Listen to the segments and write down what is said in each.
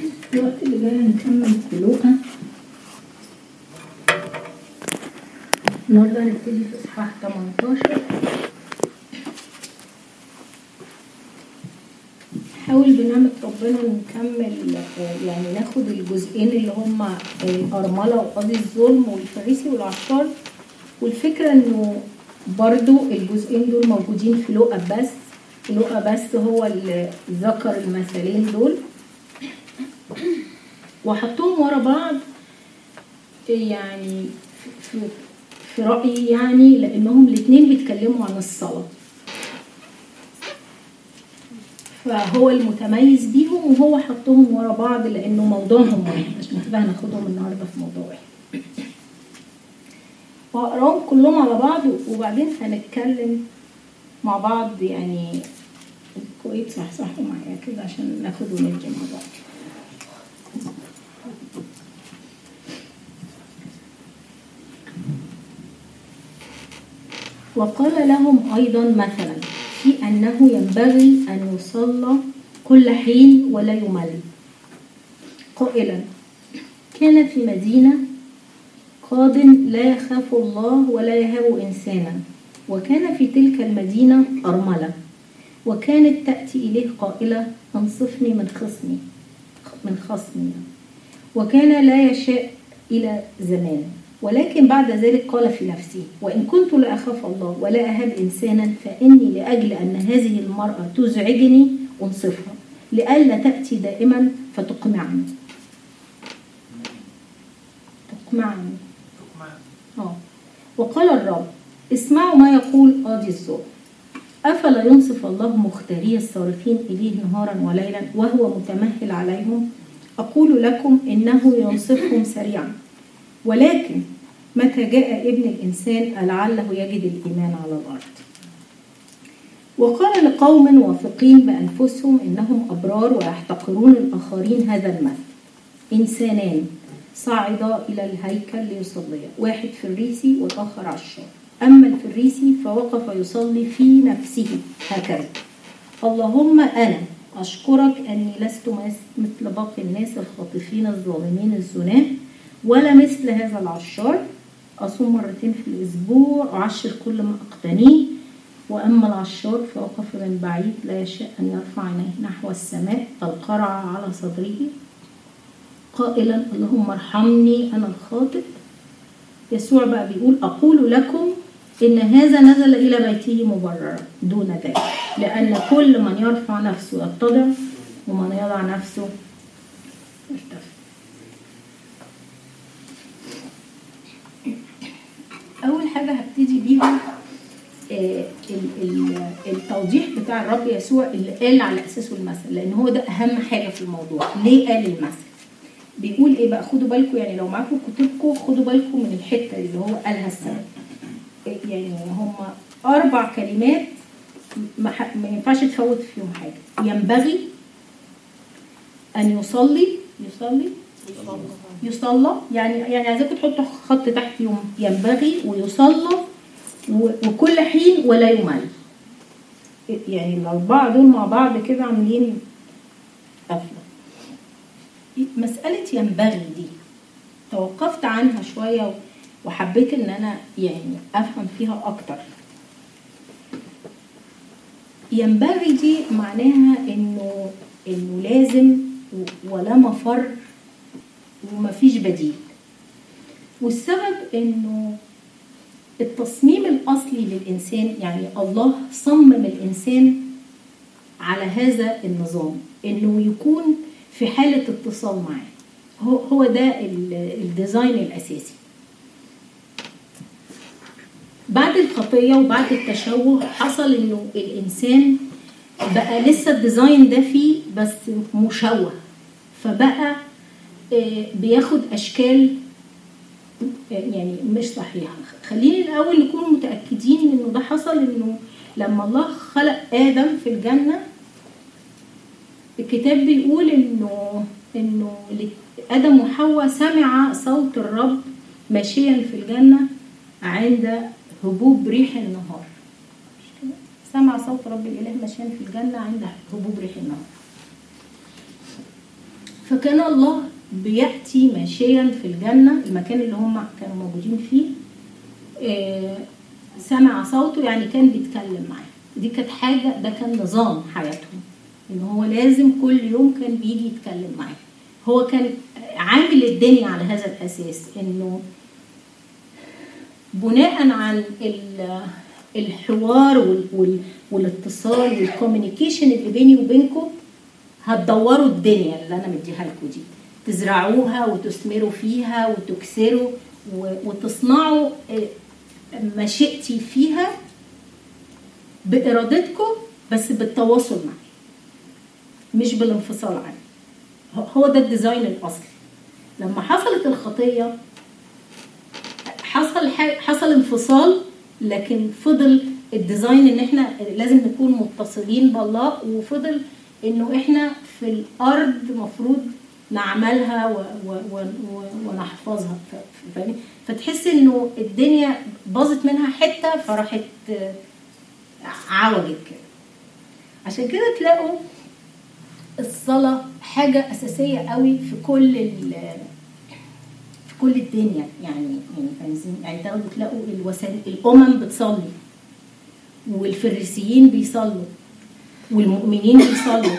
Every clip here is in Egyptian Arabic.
الوقت اللي جاي هنكمل في لوقا النهارده هنبتدي في اصحاح 18 حاول بنعمة ربنا نكمل آه، يعني ناخد الجزئين اللي هما الأرملة وقاضي الظلم والفريسي والعشار والفكرة انه برضو الجزئين دول موجودين في لقا بس لقا بس هو اللي ذكر المثلين دول وحطهم ورا بعض يعني في, في رأيي يعني لأنهم الاتنين بيتكلموا عن الصلاة فهو المتميز بيهم وهو حطهم ورا بعض لأنه موضوعهم واحد عشان كده هناخدهم النهاردة في موضوع واحد وهقراهم كلهم على بعض وبعدين هنتكلم مع بعض يعني كويس صحصحوا معايا كده عشان ناخد وندي مع بعض وقال لهم أيضا مثلا في أنه ينبغي أن يصلى كل حين ولا يمل قائلا كان في مدينة قاض لا يخاف الله ولا يهاب إنسانا وكان في تلك المدينة أرملة وكانت تأتي إليه قائلة انصفني من خصمي من خصمي وكان لا يشاء إلى زمان ولكن بعد ذلك قال في نفسي وإن كنت لا أخاف الله ولا أهاب إنسانا فإني لأجل أن هذه المرأة تزعجني أنصفها لئلا تأتي دائما فتقمعني تقمعني آه. وقال الرب اسمعوا ما يقول قاضي الظلم أفلا ينصف الله مختاري الصارخين إليه نهارا وليلا وهو متمهل عليهم أقول لكم إنه ينصفهم سريعا ولكن متى جاء ابن الإنسان لعله يجد الإيمان على الأرض وقال لقوم واثقين بأنفسهم إنهم أبرار ويحتقرون الآخرين هذا المثل إنسانان صعدا إلى الهيكل ليصليا واحد فريسي والآخر عشار أما الفريسي فوقف يصلي في نفسه هكذا اللهم أنا أشكرك أني لست مثل باقي الناس الخاطفين الظالمين الزناه ولا مثل هذا العشار أصوم مرتين في الأسبوع أعشر كل ما أقتنيه وأما العشار فوقف من بعيد لا يشاء أن يرفع عينيه نحو السماء القرع على صدره قائلا اللهم ارحمني أنا الخاطئ يسوع بقى بيقول أقول لكم إن هذا نزل إلى بيته مبررا دون ذلك لأن كل من يرفع نفسه يتضع ومن يضع نفسه يرتفع أول حاجة هبتدي بيها آه، ال- ال- التوضيح بتاع الرب يسوع اللي قال على أساسه المثل لأن هو ده أهم حاجة في الموضوع ليه قال المثل بيقول إيه بقى خدوا بالكم يعني لو معاكم كتبكم خدوا بالكم من الحتة اللي هو قالها السبب يعني هم أربع كلمات ما, ح- ما ينفعش تفوت فيهم حاجة ينبغي أن يصلي يصلي يصلى يعني يعني عايزاكم تحطوا خط تحت يوم ينبغي ويصلى و- وكل حين ولا يمل يعني الأربعة دول مع بعض كده عاملين قفلة مسألة ينبغي دي توقفت عنها شوية وحبيت إن أنا يعني أفهم فيها أكتر ينبغي دي معناها إنه إنه لازم و- ولا مفر ومفيش بديل والسبب إنه التصميم الأصلي للإنسان يعني الله صمم الإنسان على هذا النظام إنه يكون في حالة اتصال معاه هو هو ده ال- الديزاين الأساسي بعد الخطية وبعد التشوه حصل إنه الإنسان بقى لسه الديزاين ده فيه بس مشوه فبقى آه، بياخد أشكال يعني مش صحيحة خلينا الأول نكون متأكدين إنه ده حصل إنه لما الله خلق آدم في الجنة الكتاب بيقول إنه إنه آدم وحواء سمع صوت الرب ماشيا في الجنة عند هبوب ريح النهار مش كده؟ سمع صوت رب الإله ماشيا في الجنة عند هبوب ريح النهار فكان الله بيأتي ماشيا في الجنة المكان اللي هم كانوا موجودين فيه آه، سمع صوته يعني كان بيتكلم معاه دي كانت حاجة ده كان نظام حياتهم ان هو لازم كل يوم كان بيجي يتكلم معاه هو كان عامل الدنيا على هذا الاساس انه بناء عن ال- الحوار وال- وال- والاتصال والكوميونيكيشن اللي بيني وبينكم هتدوروا الدنيا اللي انا مديها لكم دي تزرعوها وتثمروا فيها وتكسروا و- وتصنعوا آه، مشيئتي فيها بارادتكم بس بالتواصل معي مش بالانفصال عني هو- هو ده الديزاين الاصلي لما حصلت الخطيه حصل ح- حصل انفصال لكن فضل الديزاين ان احنا لازم نكون متصلين بالله وفضل انه احنا في الارض مفروض نعملها و و و و ونحفظها ف- فاهمين؟ فتحس انه الدنيا باظت منها حته فراحت آه، عوجت كده عشان كده تلاقوا الصلاة حاجة أساسية قوي في كل ال- في كل الدنيا يعني يعني فاهمين يعني تاخدوا تلاقوا الوثن الأمم بتصلي والفريسيين بيصلوا والمؤمنين بيصلوا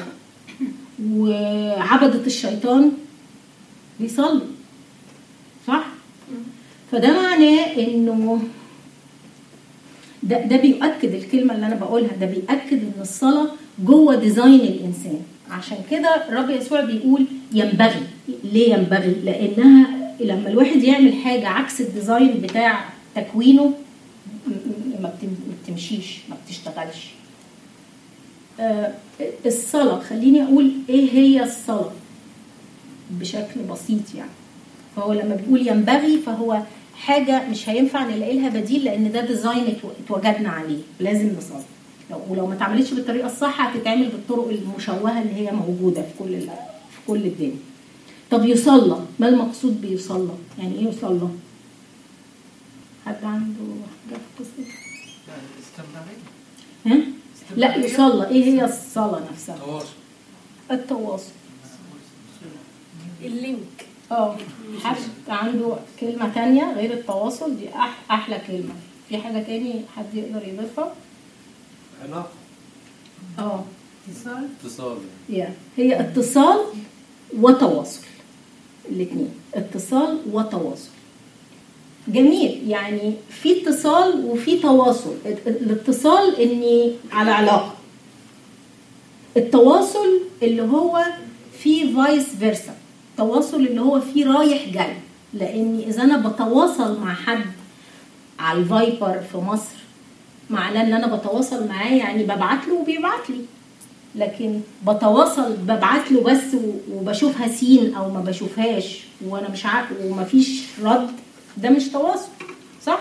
وعبدة الشيطان بيصلوا صح؟ فده معناه انه ده ده بيؤكد الكلمه اللي انا بقولها ده بيؤكد ان الصلاه جوه ديزاين الانسان عشان كده الرب يسوع بيقول ينبغي ليه ينبغي لانها لما الواحد يعمل حاجه عكس الديزاين بتاع تكوينه م- م- ما بتم- ما بتمشيش ما بتشتغلش آه، الصلاه خليني اقول ايه هي الصلاه بشكل بسيط يعني فهو لما بيقول ينبغي فهو حاجه مش هينفع نلاقي لها بديل لان ده ديزاين اتو- اتوجدنا عليه لازم نصلي لو ولو ما اتعملتش بالطريقه الصح هتتعمل بالطرق المشوهه اللي هي موجوده في كل ال- في كل الدنيا طب يصلى ما المقصود بيصلى يعني ايه يصلى حد عنده حاجه في القصه دي؟ ها لا يصلى ايه هي الصلاه نفسها تواصل التواصل اللينك اه حد عنده كلمة تانية غير التواصل دي أح أحلى كلمة في حاجة تاني حد يقدر يضيفها؟ علاقة اه اتصال يا هي اتصال وتواصل الاثنين اتصال وتواصل جميل يعني في اتصال وفي تواصل ال- ال- الاتصال اني على علاقه التواصل اللي هو فيه فايس فيرسا التواصل اللي هو فيه رايح جاي لاني اذا انا بتواصل مع حد على الفايبر في مصر معناه ان انا بتواصل معاه يعني ببعت له وبيبعت لي لكن بتواصل ببعت له بس و- وبشوفها سين او ما بشوفهاش وانا مش عارف ومفيش رد ده مش تواصل صح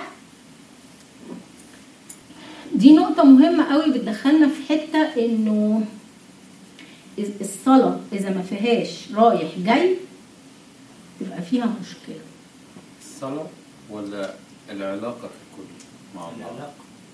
دي نقطة مهمة قوي بتدخلنا في حتة انه إز- الصلاة اذا ما فيهاش رايح جاي تبقى فيها مشكلة الصلاة ولا العلاقة في الكل مع الله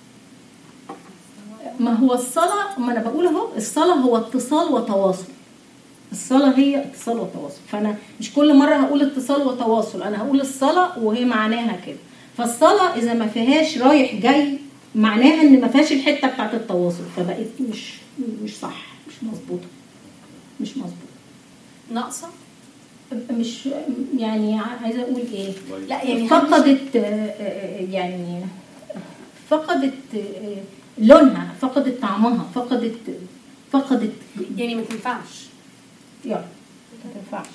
ما هو الصلاة ما أنا بقول أهو الصلاة هو اتصال وتواصل الصلاة هي اتصال وتواصل فأنا مش كل مرة هقول اتصال وتواصل أنا هقول الصلاة وهي معناها كده فالصلاة إذا ما فيهاش رايح جاي معناها إن ما فيهاش الحتة بتاعت التواصل فبقت مش مش صح مش مظبوطة مش مظبوطة ناقصه مش يعني عايزة أقول إيه لا يعني فقدت آه، آه، يعني فقدت آه، لونها فقدت طعمها فقدت فقدت يعني ما تنفعش يلا ما تنفعش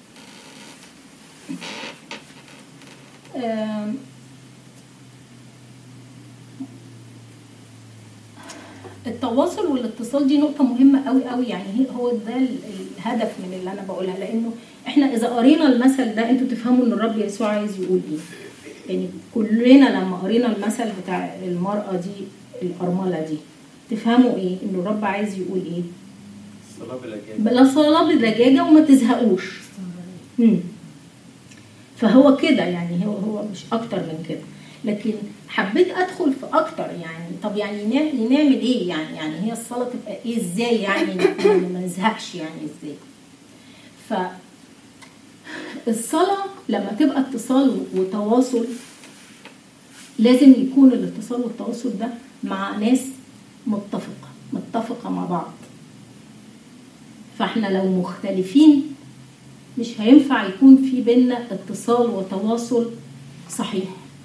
آم، التواصل والاتصال دي نقطة مهمة قوي قوي يعني هي هو ده ال- الهدف من اللي أنا بقولها لأنه إحنا إذا قرينا المثل ده أنتوا تفهموا إن الرب يسوع عايز يقول إيه. يعني كلنا لما قرينا المثل بتاع المرأة دي الأرملة دي تفهموا إيه؟ إن الرب عايز يقول إيه؟ الصلاة بالأجانب بلا صلاة بدجاجة وما تزهقوش مم. فهو كده يعني هو هو مش اكتر من كده لكن حبيت ادخل في اكتر يعني طب يعني نعمل, نعمل ايه يعني يعني هي الصلاه تبقى ايه ازاي يعني يعني ما نزهقش يعني ازاي ف الصلاة لما تبقى اتصال وتواصل لازم يكون الاتصال والتواصل ده مع ناس متفقة متفقة مع بعض فاحنا لو مختلفين مش هينفع يكون في بينا اتصال وتواصل صحيح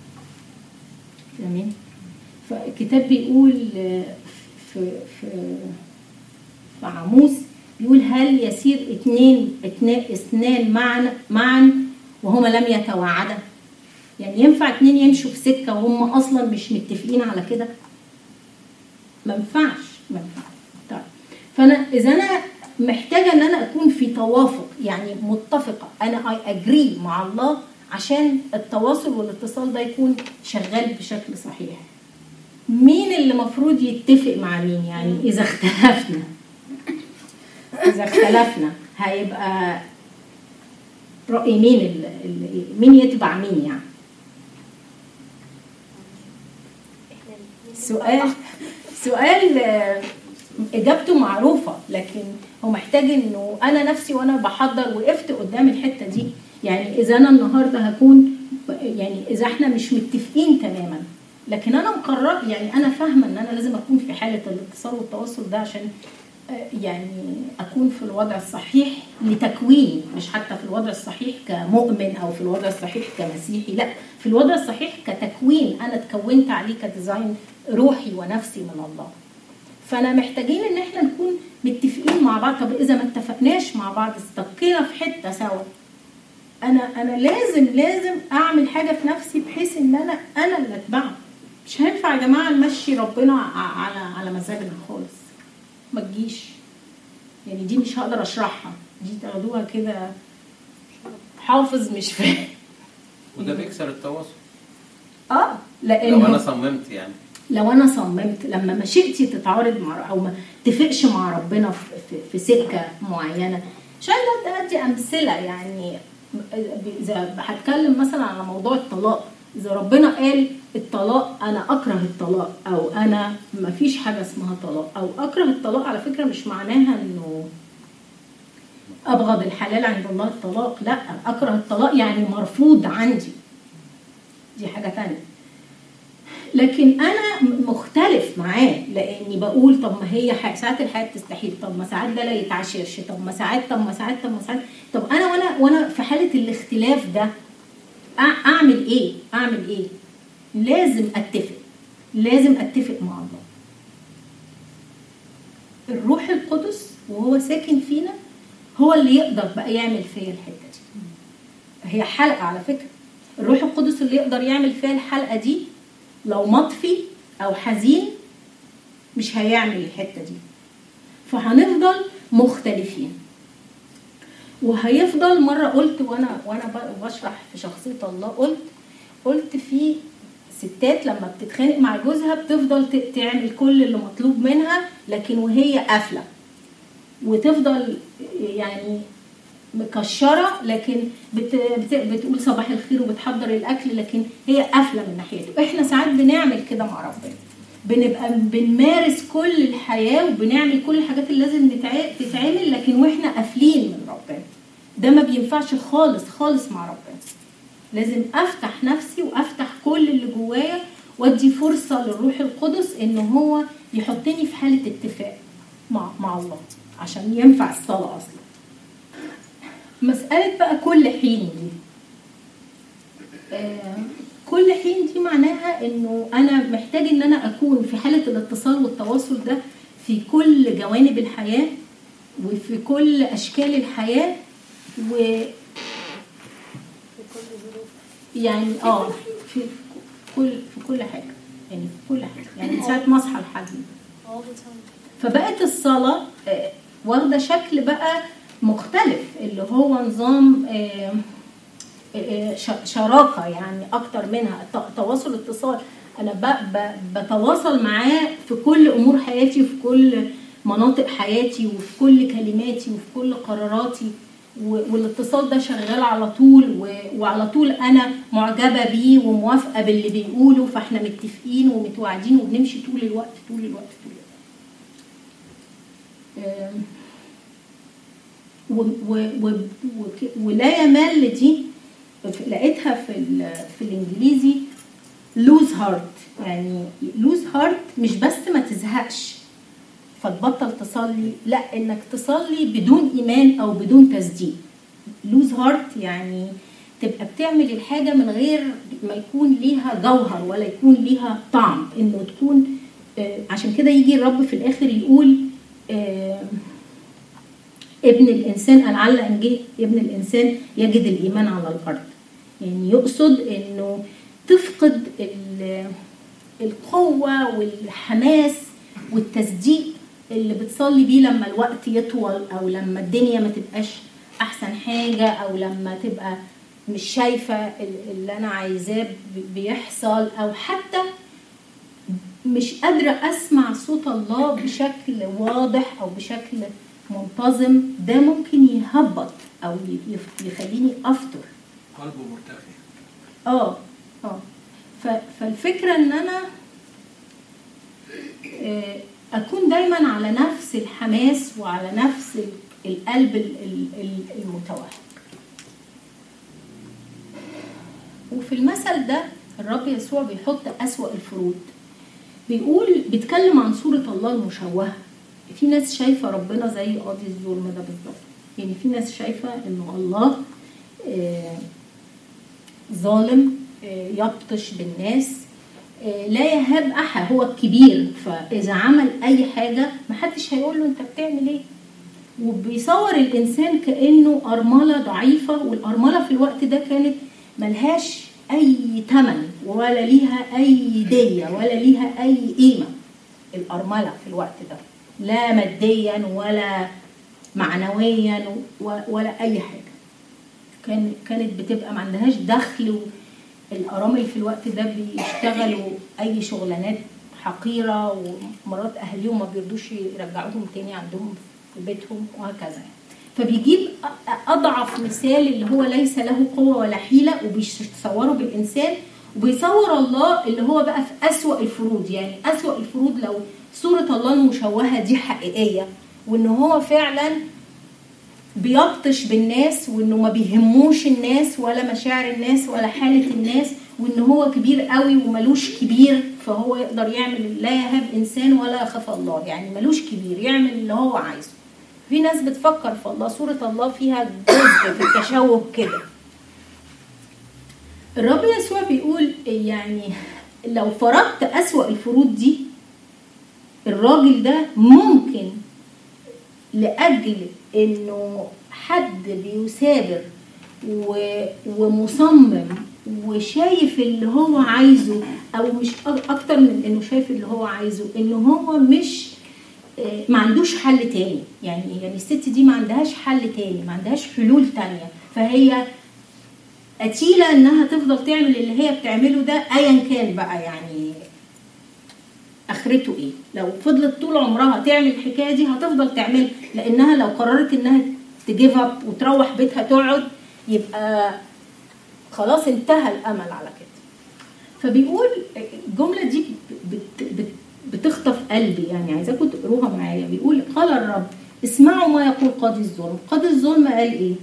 تمام فالكتاب بيقول آه، في في في عاموس بيقول هل يسير اثنين اثنين اثنان معا معا وهما لم يتواعدا يعني ينفع اتنين يمشوا في سكه وهم اصلا مش متفقين على كده ما ينفعش ما ينفعش طيب فانا اذا انا محتاجه ان انا اكون في توافق يعني متفقه انا اي اجري مع الله عشان التواصل والاتصال ده يكون شغال بشكل صحيح مين اللي المفروض يتفق مع مين يعني اذا اختلفنا اذا اختلفنا هيبقى رأي مين ال- ال- مين يتبع مين يعني سؤال سؤال آه، اجابته معروفه لكن هو محتاج انه انا نفسي وانا بحضر وقفت قدام الحته دي يعني اذا انا النهارده هكون يعني اذا احنا مش متفقين تماما لكن انا مقرر يعني انا فاهمه ان انا لازم اكون في حاله الاتصال والتواصل ده عشان آه، يعني اكون في الوضع الصحيح لتكويني مش حتى في الوضع الصحيح كمؤمن او في الوضع الصحيح كمسيحي لا في الوضع الصحيح كتكوين انا اتكونت عليه كديزاين روحي ونفسي من الله فانا محتاجين ان احنا نكون متفقين مع بعض طب اذا ما اتفقناش مع بعض استقينا في حته سوا انا انا لازم لازم اعمل حاجه في نفسي بحيث ان انا انا اللي اتبعه مش هينفع يا جماعه نمشي ربنا ع- على على مزاجنا خالص ما تجيش يعني دي مش هقدر اشرحها دي تاخدوها كده حافظ مش فاهم وده بيكسر التواصل اه لان لو انا صممت يعني لو انا صممت لما مشيئتي تتعارض مع او ما اتفقش مع ربنا في, في, في سكه معينه عشان ده ادي امثله يعني اذا هتكلم مثلا على موضوع الطلاق اذا ربنا قال الطلاق انا اكره الطلاق او انا ما فيش حاجه اسمها طلاق او اكره الطلاق على فكره مش معناها انه ابغض الحلال عند الله الطلاق لا اكره الطلاق يعني مرفوض عندي دي حاجه تانية لكن انا م- مختلف معاه لاني بقول طب ما هي ح- ساعات الحياه بتستحيل طب ما ساعات ده لا يتعاشرش طب ما ساعات طب ما ساعات طب ما ساعات طب انا وانا وانا في حاله الاختلاف ده أع- اعمل ايه اعمل ايه لازم اتفق لازم اتفق مع الله الروح القدس وهو ساكن فينا هو اللي يقدر بقى يعمل فيا الحته دي هي حلقه على فكره الروح القدس اللي يقدر يعمل فيها الحلقه دي لو مطفي او حزين مش هيعمل الحته دي فهنفضل مختلفين وهيفضل مره قلت وانا وانا ب- بشرح في شخصيه الله قلت قلت في ستات لما بتتخانق مع جوزها بتفضل ت- تعمل كل اللي مطلوب منها لكن وهي قافله وتفضل يعني مكشره لكن بت... بت... بتقول صباح الخير وبتحضر الاكل لكن هي قافله من ناحيته احنا ساعات بنعمل كده مع ربنا بنبقى بنمارس كل الحياه وبنعمل كل الحاجات اللي لازم نتع... تتعمل لكن واحنا قافلين من ربنا ده ما بينفعش خالص خالص مع ربنا لازم افتح نفسي وافتح كل اللي جوايا وادي فرصه للروح القدس ان هو يحطني في حاله اتفاق مع مع الله عشان ينفع الصلاه اصلا مسألة بقى كل حين دي آه، كل حين دي معناها انه انا محتاج ان انا اكون في حالة الاتصال والتواصل ده في كل جوانب الحياة وفي كل اشكال الحياة و يعني اه في في كل في كل حاجة يعني في كل حاجة يعني من ساعة ما اصحى لحد all the time فبقت الصلاة آه، واخدة شكل بقى مختلف اللي هو نظام آه، آه، ش- شراكة يعني أكتر منها ت- تواصل اتصال أنا ب- ب- بتواصل معاه في كل أمور حياتي وفي كل مناطق حياتي وفي كل كلماتي وفي كل قراراتي و- والاتصال ده شغال على طول و- وعلى طول أنا معجبة بيه وموافقة باللي بيقوله فاحنا متفقين ومتواعدين وبنمشي طول الوقت طول الوقت طول الوقت آم، و و و وك- ولا يمل دي ف- لقيتها في ال- في الانجليزي لوز هارت يعني لوز هارت مش بس ما تزهقش فتبطل تصلي لا انك تصلي بدون ايمان او بدون تصديق لوز هارت يعني تبقى بتعمل الحاجة من غير ما يكون ليها جوهر ولا يكون ليها طعم انه تكون آه، عشان كده يجي الرب في الاخر يقول آه، ابن الانسان لعل ان جه ابن الانسان يجد الايمان على الارض يعني يقصد انه تفقد ال- القوه والحماس والتصديق اللي بتصلي بيه لما الوقت يطول او لما الدنيا ما تبقاش احسن حاجه او لما تبقى مش شايفه ال- اللي انا عايزاه ب- بيحصل او حتى مش قادرة أسمع صوت الله بشكل واضح أو بشكل منتظم ده ممكن يهبط أو يف- يخليني أفطر قلبه مرتخي اه اه ف- فالفكرة إن أنا آه، أكون دايما على نفس الحماس وعلى نفس ال- القلب ال- ال- ال- المتوهج وفي المثل ده الرب يسوع بيحط أسوأ الفروض بيقول بيتكلم عن صورة الله المشوهة في ناس شايفة ربنا زي قاضي الظلم ده بالظبط يعني في ناس شايفة انه الله آه، ظالم آه، يبطش بالناس آه، لا يهاب احد هو الكبير فاذا عمل اي حاجه محدش هيقول له انت بتعمل ايه وبيصور الانسان كانه ارمله ضعيفه والارمله في الوقت ده كانت ملهاش اي ثمن ولا ليها اي ديه ولا ليها اي قيمه الارمله في الوقت ده لا ماديا ولا معنويا و- ولا اي حاجه كان كانت بتبقى ما عندهاش دخل الارامل في الوقت ده بيشتغلوا اي شغلانات حقيره ومرات اهاليهم ما بيرضوش يرجعوهم تاني عندهم في بيتهم وهكذا فبيجيب أ- اضعف مثال اللي هو ليس له قوه ولا حيله وبيصوره بالانسان وبيصور الله اللي هو بقى في اسوا الفروض يعني اسوا الفروض لو صوره الله المشوهه دي حقيقيه وان هو فعلا بيبطش بالناس وانه ما بيهموش الناس ولا مشاعر الناس ولا حالة الناس وان هو كبير قوي وملوش كبير فهو يقدر يعمل لا يهاب انسان ولا يخاف الله يعني ملوش كبير يعمل اللي هو عايزه في ناس بتفكر في الله صورة الله فيها جزء في التشوه كده الرب يسوع بيقول يعني لو فرضت أسوأ الفروض دي الراجل ده ممكن لأجل إنه حد بيثابر و- ومصمم وشايف اللي هو عايزه أو مش أك- أكتر من إنه شايف اللي هو عايزه إنه هو مش آه، ما عندوش حل تاني يعني يعني الست دي ما عندهاش حل تاني ما عندهاش حلول تانية فهي قتيلة إنها تفضل تعمل اللي هي بتعمله ده أيا كان بقى يعني اخرته ايه لو فضلت طول عمرها تعمل الحكايه دي هتفضل تعمل لانها لو قررت انها تجيف اب وتروح بيتها تقعد يبقى خلاص انتهى الامل على كده فبيقول الجمله دي بت بت بتخطف قلبي يعني عايزاكم تقروها معايا بيقول قال الرب اسمعوا ما يقول قاضي الظلم قاضي الظلم قال ايه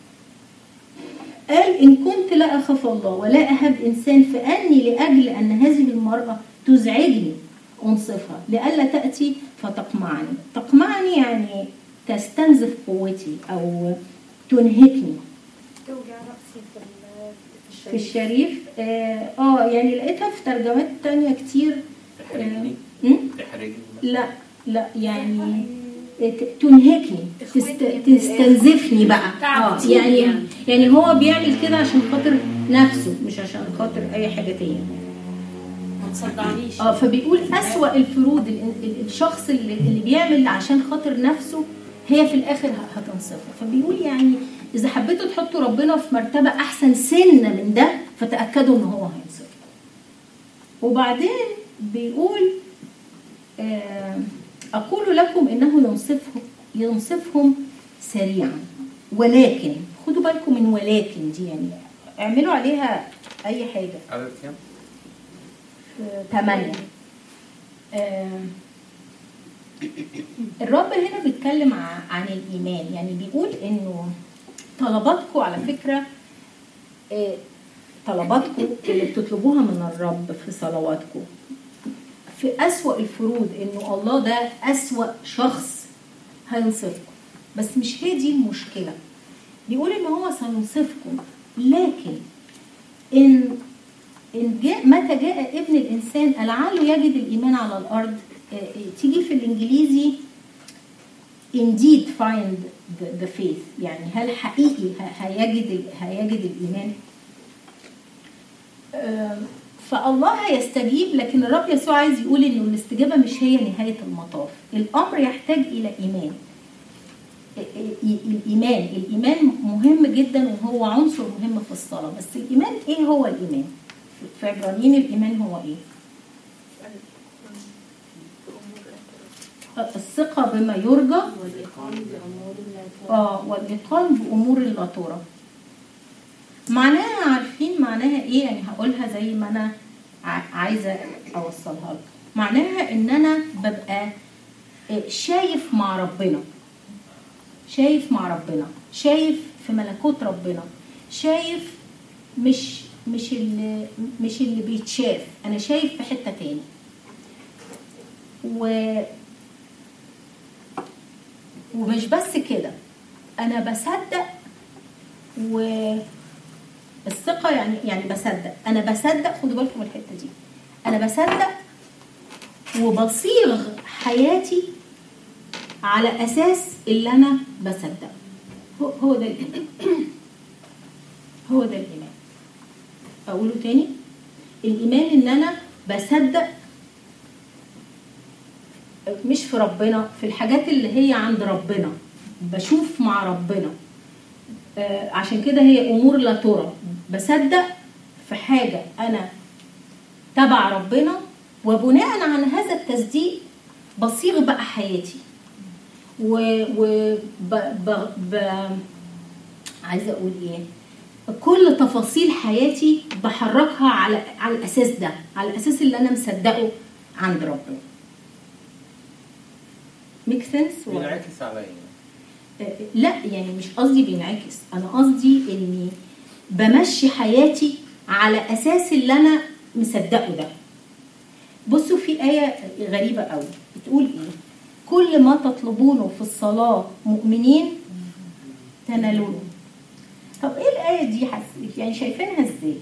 قال إن كنت لا أخاف الله ولا أهب إنسان فأني لأجل أن هذه المرأة تزعجني أنصفها لئلا تأتي فتقمعني تقمعني يعني تستنزف قوتي أو تنهكني توجع رأسي في ال- في الشريف آه, آه يعني لقيتها في ترجمات تانية كتير تحرجني م? تحرجني لا لا يعني ت- تنهكني تست... تستنزفني بقى اه يعني يعني هو بيعمل كده عشان خاطر نفسه مش عشان خاطر اي حاجه تانية ما تصدعنيش اه فبيقول اسوأ الفروض ال- ال- الشخص اللي, اللي بيعمل عشان خاطر نفسه هي في الاخر ه- هتنصفه فبيقول يعني اذا حبيتوا تحطوا ربنا في مرتبه احسن سنه من ده فتاكدوا ان هو هينصفه وبعدين بيقول آه، أقول لكم إنه ينصفهم ينصفهم سريعا ولكن خدوا بالكم من ولكن دي يعني اعملوا عليها أي حاجة عدد كام؟ آه، ثمانية آه، الرب هنا بيتكلم ع- عن الايمان يعني بيقول انه طلباتكم على فكره آه، طلباتكم اللي بتطلبوها من الرب في صلواتكم في أسوأ الفروض إنه الله ده أسوأ شخص هينصفكم بس مش هي دي المشكلة بيقول إن هو سينصفكم لكن إن إن جاء متى جاء ابن الإنسان لعله يجد الإيمان على الأرض آه، آه، تيجي في الإنجليزي indeed find the, the faith يعني هل حقيقي ه- هيجد ال- هيجد الإيمان آم، فالله هيستجيب لكن الرب يسوع عايز يقول انه الاستجابه مش هي نهايه المطاف الامر يحتاج الى ايمان ال- ال- الايمان الايمان مهم جدا وهو عنصر مهم في الصلاه بس الايمان ايه هو الايمان في عبرانيين الايمان هو ايه الثقه بما يرجى والإقام بأمور الله اه والإتقان بأمور لا ترى معناها عارفين معناها ايه يعني هقولها زي ما انا ع- عايزه اوصلها لكم معناها ان انا ببقى آه، شايف مع ربنا شايف مع ربنا شايف في ملكوت ربنا شايف مش مش اللي مش اللي بيتشاف انا شايف في حته تاني و ومش بس كده انا بصدق و الثقه يعني يعني بصدق انا بصدق خدوا بالكم من الحته دي انا بصدق وبصيغ حياتي على اساس اللي انا بصدق هو هو ده الايمان هو ده الايمان اقوله تاني الايمان ان انا بصدق مش في ربنا في الحاجات اللي هي عند ربنا بشوف مع ربنا آه، عشان كده هي امور لا ترى بصدق في حاجه انا تبع ربنا وبناء على هذا التصديق بصيغ بقى حياتي و, و ب ب ب عايزه اقول ايه كل تفاصيل حياتي بحركها على على الاساس ده على الاساس اللي انا مصدقه عند ربنا ميك سنس بينعكس عليا لا يعني مش قصدي بينعكس انا قصدي اني بمشي حياتي على اساس اللي انا مصدقه ده بصوا في آية غريبة قوي بتقول ايه كل ما تطلبونه في الصلاة مؤمنين تنالونه طب ايه الآية دي حس... يعني شايفينها ازاي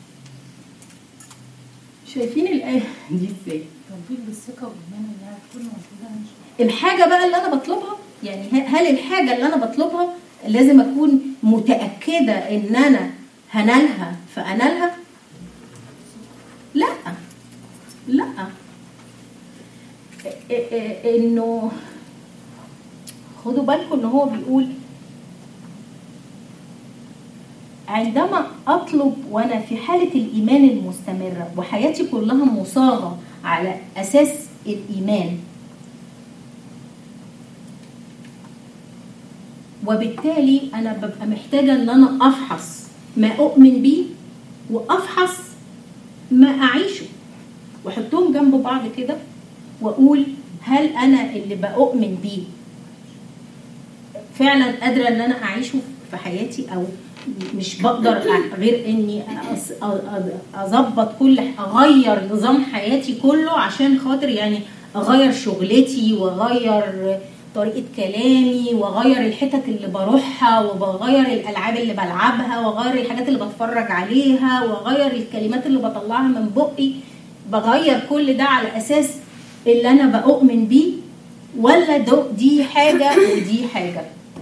شايفين الآية دي ازاي توفيق بالثقة والإيمان إنها تكون موجودة مش الحاجة بقى اللي أنا بطلبها يعني ه- هل الحاجة اللي أنا بطلبها لازم أكون متأكدة إن أنا هنالها فأنالها؟ لا لا إ- إ- إ- إنه خدوا بالكم إن هو بيقول عندما أطلب وأنا في حالة الإيمان المستمرة وحياتي كلها مصاغة على أساس الإيمان وبالتالي انا ببقى محتاجه ان انا افحص ما اؤمن بيه وافحص ما اعيشه واحطهم جنب بعض كده واقول هل انا اللي بؤمن بيه فعلا قادره ان انا اعيشه في حياتي او مش بقدر أ- غير اني أص- أ- أ- اظبط كل اغير نظام حياتي كله عشان خاطر يعني اغير شغلتي واغير طريقه كلامي واغير الحتت اللي بروحها وبغير الالعاب اللي بلعبها واغير الحاجات اللي بتفرج عليها واغير الكلمات اللي بطلعها من بقي بغير كل ده على اساس اللي انا بؤمن بيه ولا ده دي حاجه ودي حاجه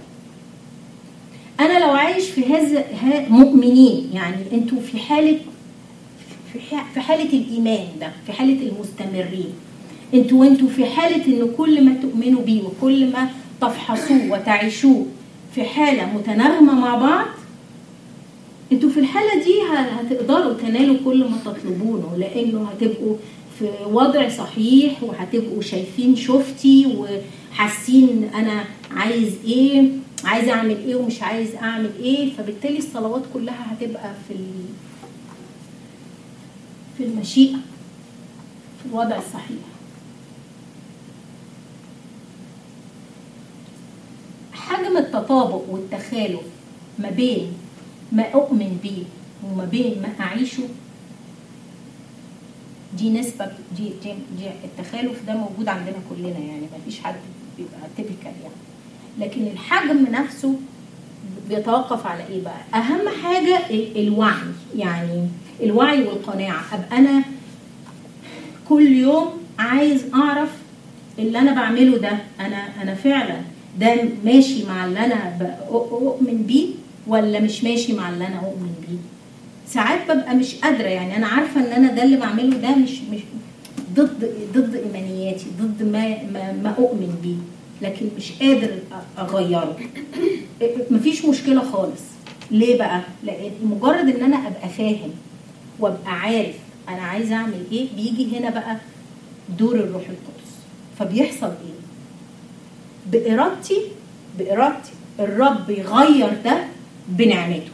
انا لو عايش في هذا ها- مؤمنين يعني انتوا في حاله في ح- في حاله الايمان ده في حاله المستمرين انتوا وانتوا في حاله ان كل ما تؤمنوا بيه وكل ما تفحصوه وتعيشوه في حاله متناغمه مع بعض انتوا في الحاله دي ه- هتقدروا تنالوا كل ما تطلبونه لانه هتبقوا في وضع صحيح وهتبقوا شايفين شفتي وحاسين انا عايز ايه عايز اعمل ايه ومش عايز اعمل ايه فبالتالي الصلوات كلها هتبقى في ال- في المشيئه في الوضع الصحيح حجم التطابق والتخالف ما بين ما اؤمن بيه وما بين ما اعيشه دي نسبة دي, دي, دي التخالف ده موجود عندنا كلنا يعني ما فيش حد بيبقى تيبيكال يعني لكن الحجم نفسه بيتوقف على ايه بقى؟ اهم حاجة ال- الوعي يعني الوعي والقناعة ابقى انا كل يوم عايز اعرف اللي انا بعمله ده انا انا فعلا ده ماشي مع اللي انا ب- اؤمن بيه ولا مش ماشي مع اللي انا اؤمن بيه ساعات ببقى مش قادره يعني انا عارفه ان انا ده اللي بعمله ده مش مش ضد ضد ايمانياتي ضد ما ما, ما اؤمن بيه لكن مش قادر أ- اغيره مفيش مشكله خالص ليه بقى لان مجرد ان انا ابقى فاهم وابقى عارف انا عايزه اعمل ايه بيجي هنا بقى دور الروح القدس فبيحصل ايه بارادتي بارادتي الرب يغير ده بنعمته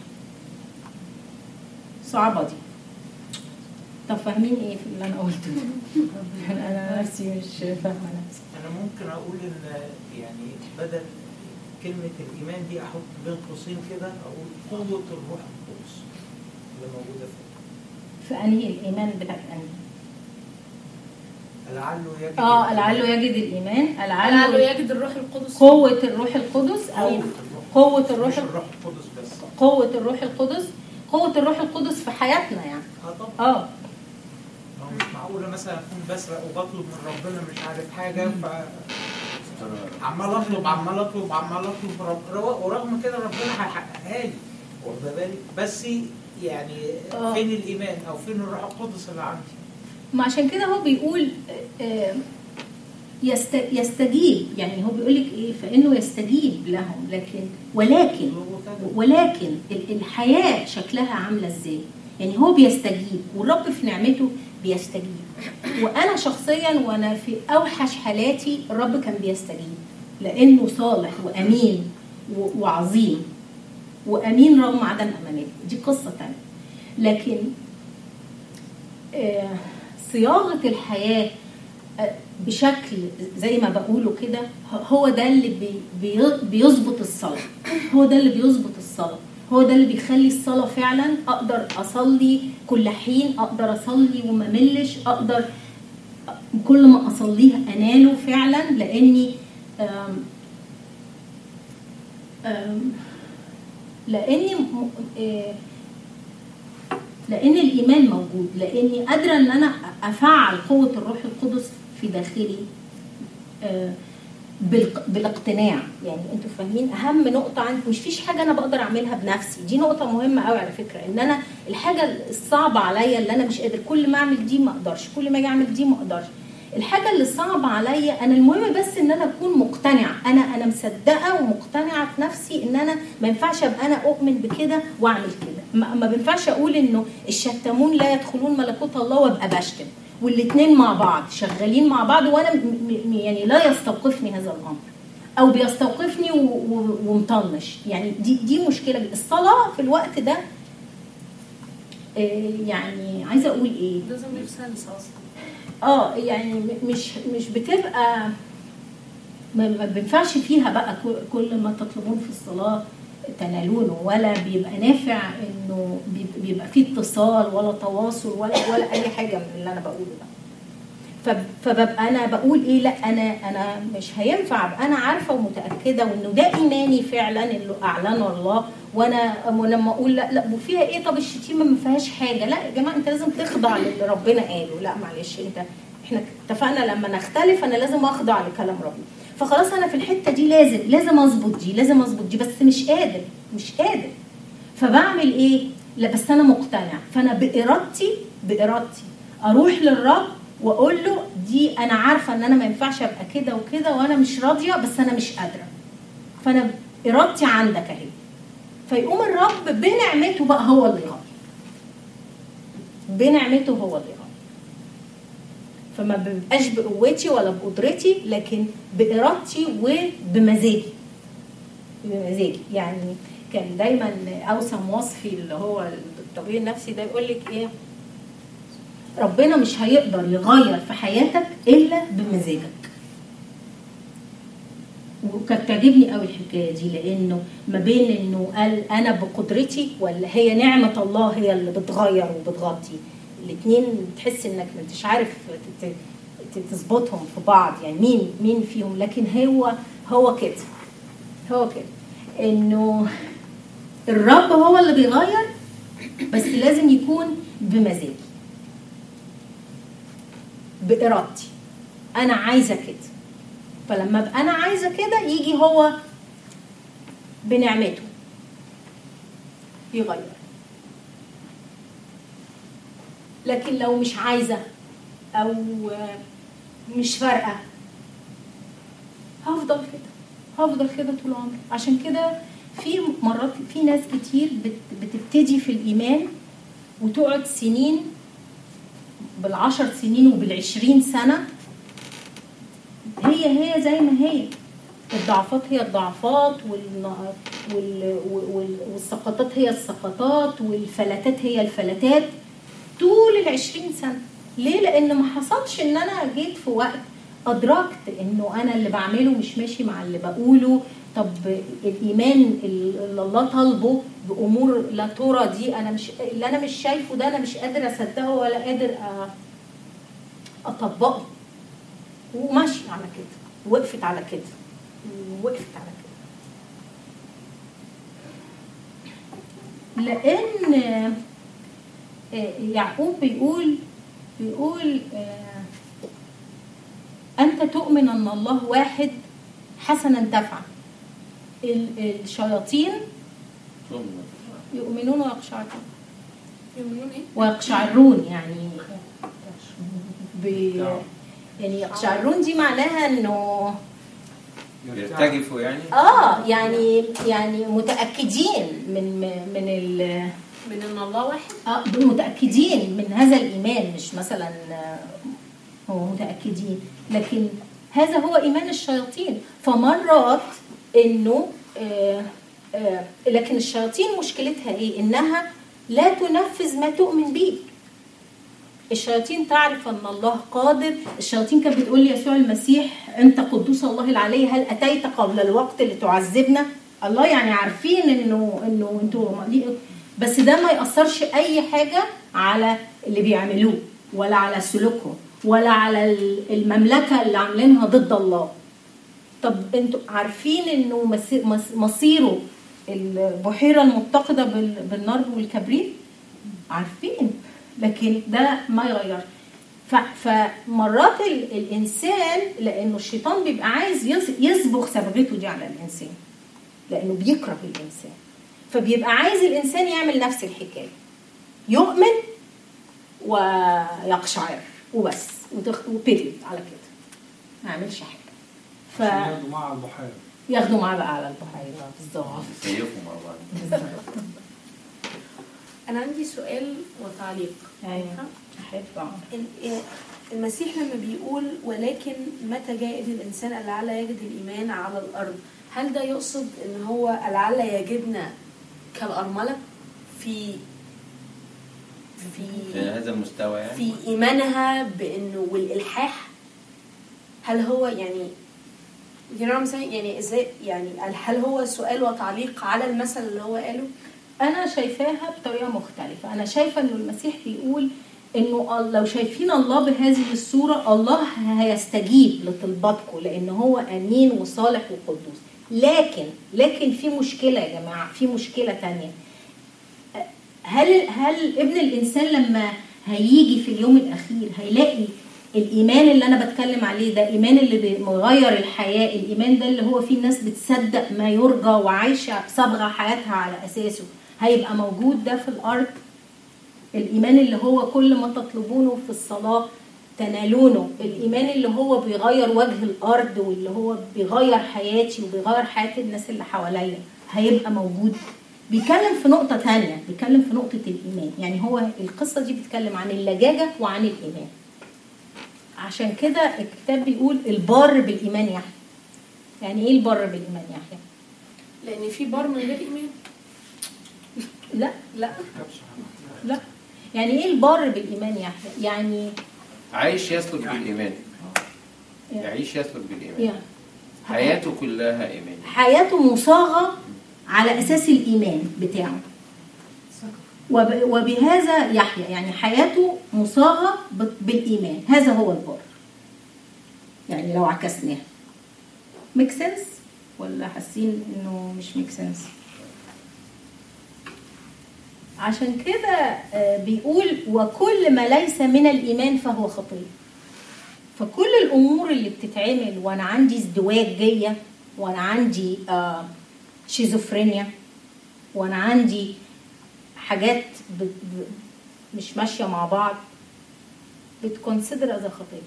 صعبه دي طب فاهمين ايه في اللي انا قلته انا نفسي مش فاهمه نفسي انا ممكن اقول ان يعني بدل كلمة الإيمان دي أحط بين قوسين كده أقول قوة الروح القدس اللي موجودة فيه في انهي الايمان بتاع انهي لعله يجد اه لعله يجد الايمان لعله لعله يجد الروح القدس قوه الروح القدس او قوة الروح قوه الروح مش الروح القدس بس قوه الروح القدس قوه الروح القدس في حياتنا يعني اه طبعا اه ما هو مش معقولة مثلا أكون بسرق وبطلب من ربنا مش عارف حاجة ف عمال اطلب عمال اطلب عمال اطلب رب- ورغم كده ربنا هيحققها لي واخد بالك بس يعني آه. فين الايمان او فين الروح القدس اللي عندي ما عشان كده هو بيقول آه، يست- يستجيب يعني هو بيقول لك ايه فانه يستجيب لهم لكن ولكن ولكن ال- الحياه شكلها عامله ازاي يعني هو بيستجيب والرب في نعمته بيستجيب وانا شخصيا وانا في اوحش حالاتي الرب كان بيستجيب لانه صالح وامين و- وعظيم وامين رغم عدم امانته دي قصه تانية لكن آه، صياغه الحياه آه، بشكل زي ما بقوله كده هو ده اللي بي- بي- بيظبط الصلاه هو ده اللي بيظبط الصلاه هو ده اللي بيخلي الصلاه فعلا اقدر اصلي كل حين اقدر اصلي وما ملش اقدر كل ما اصليها اناله فعلا لاني آم، آم، لاني م- آه، لان الايمان موجود لاني قادره ان انا افعل قوه الروح القدس في داخلي آه، بالق- بالاقتناع يعني انتوا فاهمين اهم نقطه عندي مش فيش حاجه انا بقدر اعملها بنفسي دي نقطه مهمه قوي على فكره ان انا الحاجه الصعبه عليا اللي انا مش قادر كل ما اعمل دي ما اقدرش كل ما اجي اعمل دي ما اقدرش الحاجه اللي صعبه عليا انا المهم بس ان انا اكون مقتنعه انا انا مصدقه ومقتنعه في نفسي ان انا ما ينفعش ابقى انا اؤمن بكده واعمل كده ما, ما بينفعش اقول انه الشتامون لا يدخلون ملكوت الله وابقى بشتم والاثنين مع بعض شغالين مع بعض وانا م- م- يعني لا يستوقفني هذا الامر او بيستوقفني و- و- ومطنش يعني دي دي مشكله الصلاه في الوقت ده آه، يعني عايزه اقول ايه لازم يفسنس اصلا اه يعني م- مش مش بتبقى ما ما بينفعش فيها بقى كل- كل ما تطلبون في الصلاه تنالونه ولا بيبقى نافع انه بيب- بيبقى فيه اتصال ولا تواصل ولا ولا اي حاجه من اللي انا بقوله ده فب- فببقى انا بقول ايه لا انا انا مش هينفع ابقى انا عارفه ومتاكده وانه ده ايماني فعلا اللي اعلنه الله وانا ولما اقول لا لا وفيها ايه طب الشتيمه ما فيهاش حاجه لا يا جماعه انت لازم تخضع للي ربنا قاله لا معلش انت احنا اتفقنا لما نختلف انا لازم اخضع لكلام ربنا فخلاص انا في الحته دي لازم لازم اظبط دي لازم اظبط دي بس مش قادر مش قادر فبعمل ايه لا بس انا مقتنع فانا بارادتي بارادتي اروح للرب واقول له دي انا عارفه ان انا ما ينفعش ابقى كده وكده وانا مش راضيه بس انا مش قادره فانا ارادتي عندك اهي فيقوم الرب بنعمته بقى هو اللي يغير بنعمته هو اللي يغير فما ببقاش بقوتي ولا بقدرتي لكن بارادتي وبمزاجي بمزاجي يعني كان دايما اوسم وصفي اللي هو الطبيب النفسي ده يقول لك ايه ربنا مش هيقدر يغير في حياتك الا بمزاجك وكانت تعجبني قوي الحكايه دي لانه ما بين انه قال انا بقدرتي ولا هي نعمه الله هي اللي بتغير وبتغطي الاثنين تحس انك ما انتش عارف ت- ت- تظبطهم في بعض يعني مين مين فيهم لكن هو هو كده هو كده انه الرب هو اللي بيغير بس لازم يكون بمزاجي بارادتي انا عايزه كده فلما ابقى انا عايزه كده يجي هو بنعمته يغير لكن لو مش عايزه او مش فارقه هفضل كده هفضل كده طول عمري عشان كده في مرات في ناس كتير بت- بتبتدي في الايمان وتقعد سنين بالعشر سنين وبالعشرين سنه هي هي زي ما هي الضعفات هي الضعفات وال... وال... وال... والسقطات هي السقطات والفلتات هي الفلتات طول العشرين سنة ليه؟ لأن ما حصلش إن أنا جيت في وقت أدركت إنه أنا اللي بعمله مش ماشي مع اللي بقوله طب الإيمان اللي الله طالبه بأمور لا ترى دي أنا مش اللي أنا مش شايفه ده أنا مش قادر أصدقه ولا قادر أ... أطبقه وماشي على كده وقفت على كده وقفت على كده لان آه، يعقوب بيقول بيقول آه، انت تؤمن ان الله واحد حسنا تفعل ال- الشياطين ثم يؤمنون ويقشعرون يؤمنون ايه؟ ويقشعرون يعني ب... يعني يقشعرون دي معناها انه يرتجفوا يعني اه يعني يعني متاكدين من من ال من ان الله واحد اه متاكدين من هذا الايمان مش مثلا آه، هو متاكدين لكن هذا هو ايمان الشياطين فمرات انه آه آه لكن الشياطين مشكلتها ايه انها لا تنفذ ما تؤمن به الشياطين تعرف ان الله قادر الشياطين كانت بتقول ليسوع المسيح انت قدوس الله العلي هل اتيت قبل الوقت لتعذبنا الله يعني عارفين انه انه انتوا بس ده ما ياثرش اي حاجه على اللي بيعملوه ولا على سلوكهم ولا على المملكه اللي عاملينها ضد الله طب انتوا عارفين انه مسي- مس- مصيره البحيره المتقده بال- بالنار والكبريت عارفين لكن ده ما يغيرش ف- فمرات ال- الانسان لانه الشيطان بيبقى عايز يص- يصبغ صبغته دي على الانسان لانه بيكره الانسان فبيبقى عايز الانسان يعمل نفس الحكايه يؤمن ويقشعر وبس وتخ- وبيريد على كده ما يعملش حاجه ف ياخدوا مع البحيرة ياخدوا معاه بقى على البحيره بالظبط يتكيفوا مع بعض بالظبط انا عندي سؤال وتعليق ايوه احب أعرف. ال- المسيح لما بيقول ولكن متى جاء ابن الانسان لعل يجد الايمان على الارض هل ده يقصد ان هو لعل يجدنا كالارمله في في في هذا المستوى يعني في ايمانها بانه والالحاح هل هو يعني you know what I'm saying؟ يعني ازاي يعني هل هو سؤال وتعليق على المثل اللي هو قاله؟ انا شايفاها بطريقه مختلفه انا شايفه انه المسيح بيقول انه ال- لو شايفين الله بهذه الصوره الله هيستجيب لطلباتكم لان هو امين وصالح وقدوس لكن لكن في مشكله يا جماعه في مشكله تانية هل هل ابن الانسان لما هيجي في اليوم الاخير هيلاقي الايمان اللي انا بتكلم عليه ده ايمان اللي بيغير الحياه الايمان ده اللي هو فيه الناس بتصدق ما يرجى وعايشه صبغه حياتها على اساسه هيبقى موجود ده في الارض الايمان اللي هو كل ما تطلبونه في الصلاه تنالونه الايمان اللي هو بيغير وجه الارض واللي هو بيغير حياتي وبيغير حياه الناس اللي حواليا هيبقى موجود بيتكلم في نقطه تانية بيتكلم في نقطه الايمان يعني هو القصه دي بتتكلم عن اللجاجه وعن الايمان عشان كده الكتاب بيقول البار بالايمان يحيى يعني ايه البر بالايمان يحيى لان في بار من غير ايمان لا لا لا يعني ايه البر بالايمان يحيى يعني عايش يسلك بالايمان يعيش يسلك بالايمان يعني حياته كلها ايمان حياته مصاغه على اساس الايمان بتاعه وب- وبهذا يحيا يعني حياته مصاغه ب- بالايمان هذا هو البر يعني لو عكسناها ميك سنس ولا حاسين انه مش ميك سنس عشان كده آه، بيقول وكل ما ليس من الايمان فهو خطيه فكل الامور اللي بتتعمل وانا عندي ازدواجيه وانا عندي آه شيزوفرينيا وانا عندي حاجات ب... ب... مش ماشيه مع بعض بتكونسيدر از خطيه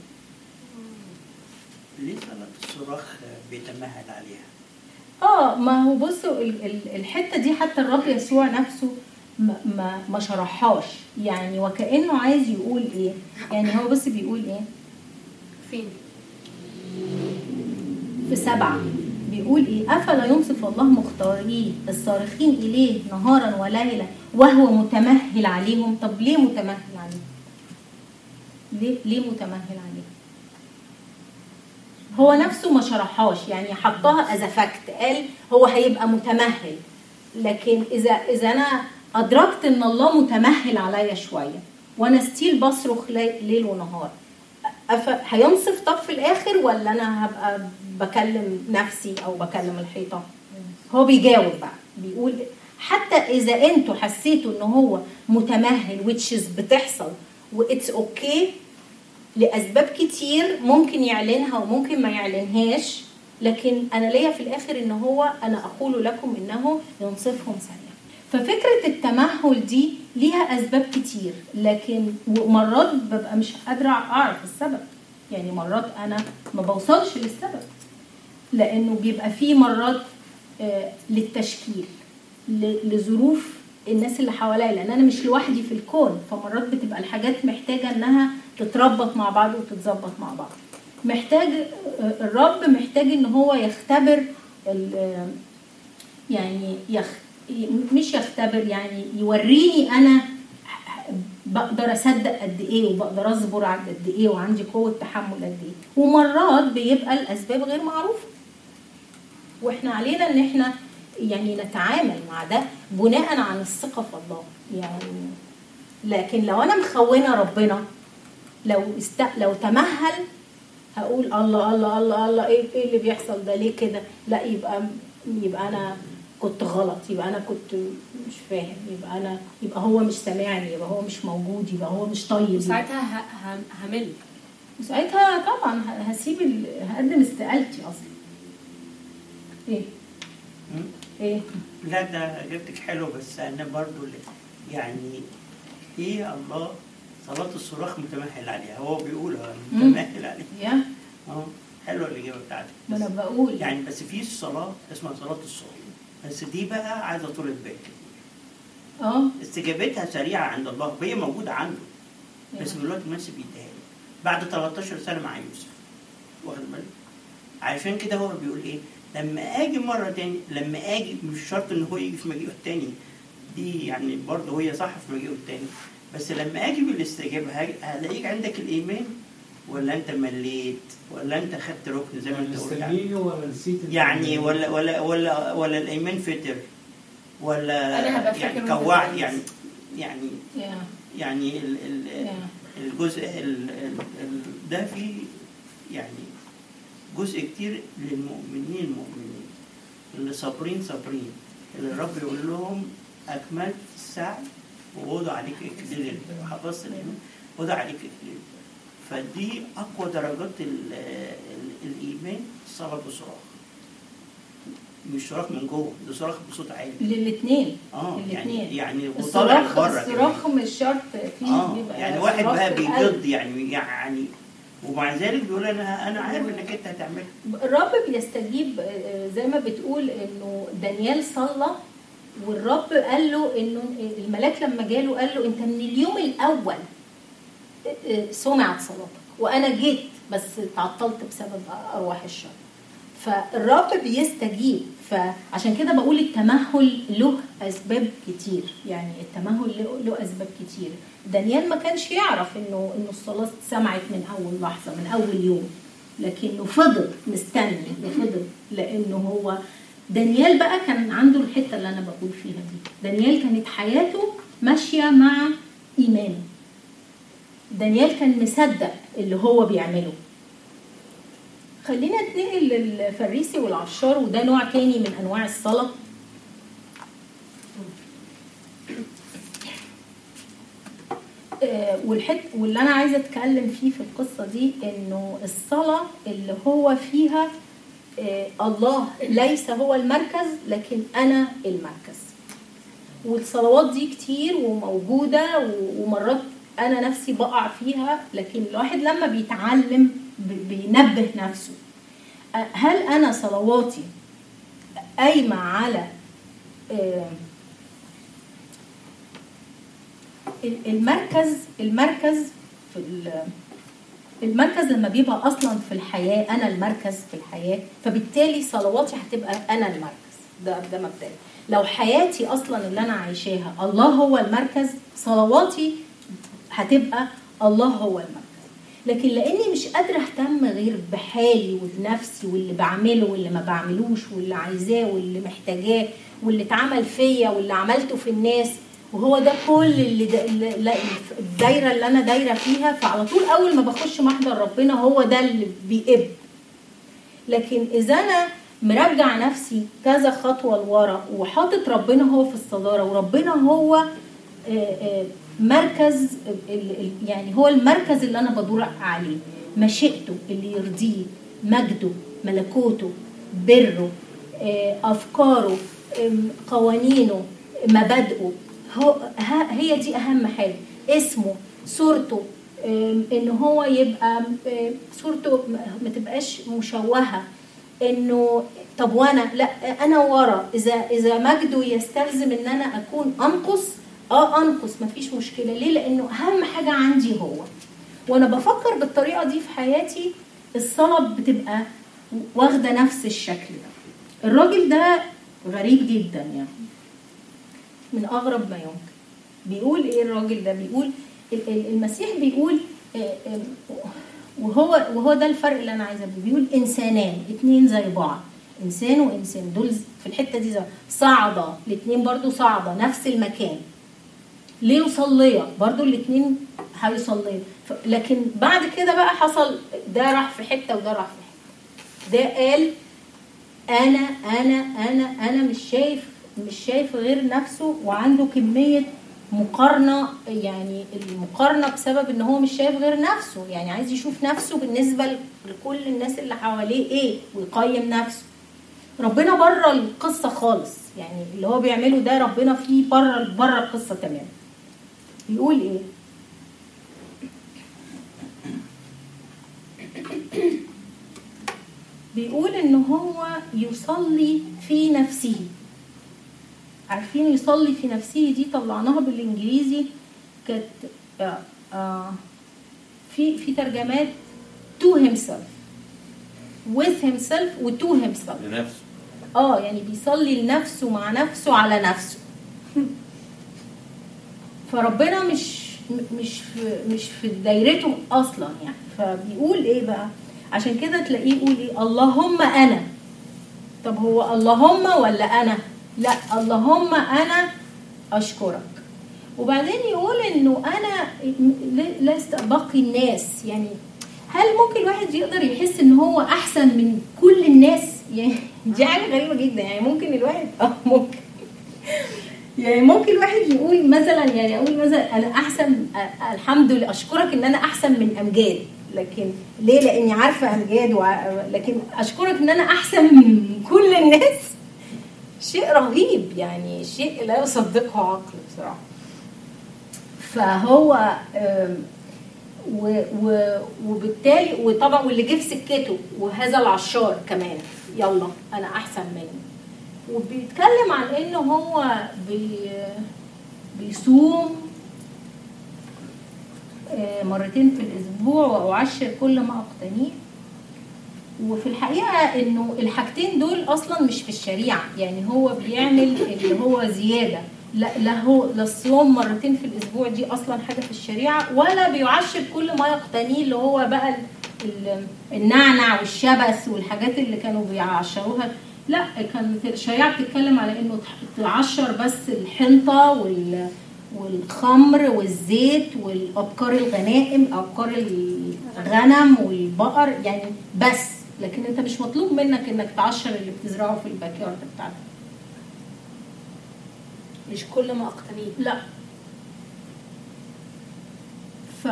ليه صلاة الصراخ بيتمهل عليها؟ اه ما هو بصوا ال- ال- الحته دي حتى الرب يسوع نفسه ما ما ما شرحهاش يعني وكانه عايز يقول ايه يعني هو بس بيقول ايه فين؟ في سبعة بيقول ايه افلا ينصف الله مختاريه الصارخين اليه نهارا وليلا وهو متمهل عليهم طب ليه متمهل عليهم ليه ليه متمهل عليهم هو نفسه ما شرحهاش يعني حطها از فاكت قال هو هيبقى متمهل لكن اذا اذا انا ادركت ان الله متمهل عليا شويه وانا ستيل بصرخ لي- ليل ونهار أف... هينصف طب في الاخر ولا انا هبقى بكلم نفسي او بكلم الحيطه هو بيجاوب بقى بيقول حتى اذا انتوا حسيتوا ان هو متمهل which is بتحصل واتس اوكي لاسباب كتير ممكن يعلنها وممكن ما يعلنهاش لكن انا ليا في الاخر ان هو انا اقول لكم انه ينصفهم سريعا ففكره التمهل دي ليها اسباب كتير لكن ومرات ببقى مش قادره اعرف السبب يعني مرات انا ما بوصلش للسبب لانه بيبقى فيه مرات آه، للتشكيل ل- لظروف الناس اللي حواليا لان انا مش لوحدي في الكون فمرات بتبقى الحاجات محتاجه انها تتربط مع بعض وتتظبط مع بعض محتاج آه، الرب محتاج ان هو يختبر ال- آه، يعني يخ مش يختبر يعني يوريني انا بقدر اصدق قد ايه وبقدر اصبر على قد ايه وعندي قوه تحمل قد ايه ومرات بيبقى الاسباب غير معروفه واحنا علينا ان احنا يعني نتعامل مع ده بناء عن الثقه في الله يعني لكن لو انا مخونه ربنا لو است... لو تمهل هقول الله الله الله الله ايه ايه اللي بيحصل ده ليه كده لا يبقى يبقى انا كنت غلط يبقى انا كنت مش فاهم يبقى انا يبقى هو مش سامعني يبقى هو مش موجود يبقى هو مش طيب وساعتها ه- ه- همل ساعتها طبعا ه- هسيب ال... هقدم استقالتي اصلا ايه مم؟ ايه لا ده اجابتك حلو بس انا برضو ل- يعني ايه الله صلاة الصراخ متمهل عليها هو بيقول هو مم. متمهل عليها يا اه حلوه الاجابه بتاعتك ما انا بس بقول يعني بس في صلاة اسمها صلاة الصوم بس دي بقى عايزة طولة بال اه استجابتها سريعة عند الله وهي موجودة عنده بس يا. دلوقتي المنسي بيديها له بعد 13 سنة مع يوسف واخد بالك عشان كده هو بيقول ايه لما اجي مرة تاني لما اجي مش شرط ان هو يجي في مجيئه التاني دي يعني برضه هي صح في مجيئه التاني بس لما اجي بالاستجابة هاجي- هلاقيك عندك الايمان ولا انت مليت ولا انت خدت ركن زي ما انت قلت مستنيني ولا نسيت إن- يعني ولا ولا ولا ولا الايمان فتر ولا أنا هبقى يعني فاكر وأنت كوع كويس. يعني يعني يا يعني ال ال يا الجزء ال ال ال ده فيه يعني جزء كتير للمؤمنين المؤمنين اللي صابرين صابرين اللي الرب يقول لهم اكملت السعي ووضع عليك اكليل حفظت الايمان وضع عليك اكليل فدي اقوى درجات ال ال الايمان الصلاه بصراخ مش صراخ من جوه ده صراخ بصوت عالي للاثنين اه الاثنين يعني يعني وطالع الصراخ بره الصراخ مش شرط فيه اه بيبقى يعني واحد صراخ بقى في القلب. بيجد يعني يعني ومع ذلك بيقول انا انا عارف انك انت هتعملها الرب بيستجيب آه، زي ما بتقول انه دانيال صلى والرب قال له انه الملاك لما جاله قال له انت من اليوم الاول آه، آه، سمعت صلاتك وانا جيت بس تعطلت بسبب ارواح الشر فالرب بيستجيب فعشان كده بقول التمهل له اسباب كتير يعني التمهل له, له اسباب كتير دانيال ما كانش يعرف انه انه الصلاه سمعت من اول لحظه من اول يوم لكنه فضل مستني فضل لانه هو دانيال بقى كان عنده الحته اللي انا بقول فيها دي دانيال كانت حياته ماشيه مع ايمانه دانيال كان مصدق اللي هو بيعمله خلينا نتنقل للفريسي والعشار وده نوع تاني من انواع الصلاه آه، والحت واللي انا عايزه اتكلم فيه في القصه دي انه الصلاه اللي هو فيها آه، الله ليس هو المركز لكن انا المركز والصلوات دي كتير وموجوده و- ومرات انا نفسي بقع فيها لكن الواحد لما بيتعلم ب- بينبه نفسه آه، هل انا صلواتي قايمه على آه، المركز المركز في ال- المركز لما بيبقى اصلا في الحياه انا المركز في الحياه فبالتالي صلواتي هتبقى انا المركز ده ده مبدئيا لو حياتي اصلا اللي انا عايشاها الله هو المركز صلواتي هتبقى الله هو المركز لكن لاني مش قادره اهتم غير بحالي وبنفسي واللي بعمله واللي ما بعملوش واللي عايزاه واللي محتاجاه واللي اتعمل فيا واللي عملته في الناس وهو ده كل اللي, دا اللي لا- الدايره اللي انا دايره فيها فعلى طول اول ما بخش محضر ربنا هو ده اللي بيقب لكن اذا انا مرجع نفسي كذا خطوه لورا وحاطط ربنا هو في الصداره وربنا هو آه، آه، مركز ال- ال- يعني هو المركز اللي انا بدور عليه مشيئته اللي يرضيه مجده ملكوته بره آه، افكاره آم، قوانينه مبادئه هو ها- هي دي اهم حاجه اسمه صورته آم، ان هو يبقى آم، صورته ما- ما تبقاش مشوهه انه طب وانا لا انا ورا اذا اذا مجده يستلزم ان انا اكون انقص اه انقص مفيش مشكله ليه لانه اهم حاجه عندي هو وانا بفكر بالطريقه دي في حياتي الصلاه بتبقى واخده نفس الشكل ده الراجل ده غريب جدا يعني من اغرب ما يمكن بيقول ايه الراجل ده بيقول ال- ال- المسيح بيقول آه، آه، وهو وهو ده الفرق اللي انا عايزه أقوله. بيقول انسانان اتنين زي بعض انسان وانسان دول في الحته دي زي صعده الاتنين برضو صعده نفس المكان ليه يصليا برضو الاتنين هيصليا ف- لكن بعد كده بقى حصل ده راح في حته وده راح في حته ده قال انا انا انا انا مش شايف مش شايف غير نفسه وعنده كميه مقارنه يعني المقارنه بسبب ان هو مش شايف غير نفسه يعني عايز يشوف نفسه بالنسبه لكل الناس اللي حواليه ايه ويقيم نفسه ربنا بره القصه خالص يعني اللي هو بيعمله ده ربنا فيه بره بره القصه تماما بيقول ايه بيقول ان هو يصلي في نفسه عارفين يصلي في نفسه دي طلعناها بالانجليزي كانت آه، آه، في في ترجمات to himself with himself و to himself لنفسه اه يعني بيصلي لنفسه مع نفسه على نفسه فربنا مش مش في مش في دايرته اصلا يعني فبيقول ايه بقى عشان كده تلاقيه يقول ايه اللهم انا طب هو اللهم ولا انا لا اللهم انا اشكرك وبعدين يقول انه انا لست باقي الناس يعني هل ممكن الواحد يقدر يحس ان هو احسن من كل الناس يعني دي حاجه غريبه جدا يعني ممكن الواحد اه ممكن يعني ممكن الواحد يقول مثلا يعني اقول مثلا انا احسن أ- الحمد لله اشكرك ان انا احسن من امجاد لكن ليه لاني عارفه امجاد وع- لكن اشكرك ان انا احسن من كل الناس شيء رهيب يعني شيء لا يصدقه عقل بصراحه فهو آم، و و وبالتالي وطبعا واللي جه في سكته وهذا العشار كمان يلا انا احسن منه وبيتكلم عن انه هو بي بيصوم آه، مرتين في الاسبوع واعشر كل ما اقتنيه وفي الحقيقه انه الحاجتين دول اصلا مش في الشريعه يعني هو بيعمل اللي هو زياده لا لا هو لا الصيام مرتين في الاسبوع دي اصلا حاجه في الشريعه ولا بيعشر كل ما يقتنيه اللي هو بقى ال- النعنع والشبث والحاجات اللي كانوا بيعشروها لا كانت الشريعه بتتكلم على انه تح- تعشر بس الحنطه وال والخمر والزيت والابقار الغنائم ابقار الغنم والبقر يعني بس لكن انت مش مطلوب منك انك تعشر اللي بتزرعه في الباك يارد بتاعتك مش كل ما اقتنيه لا ف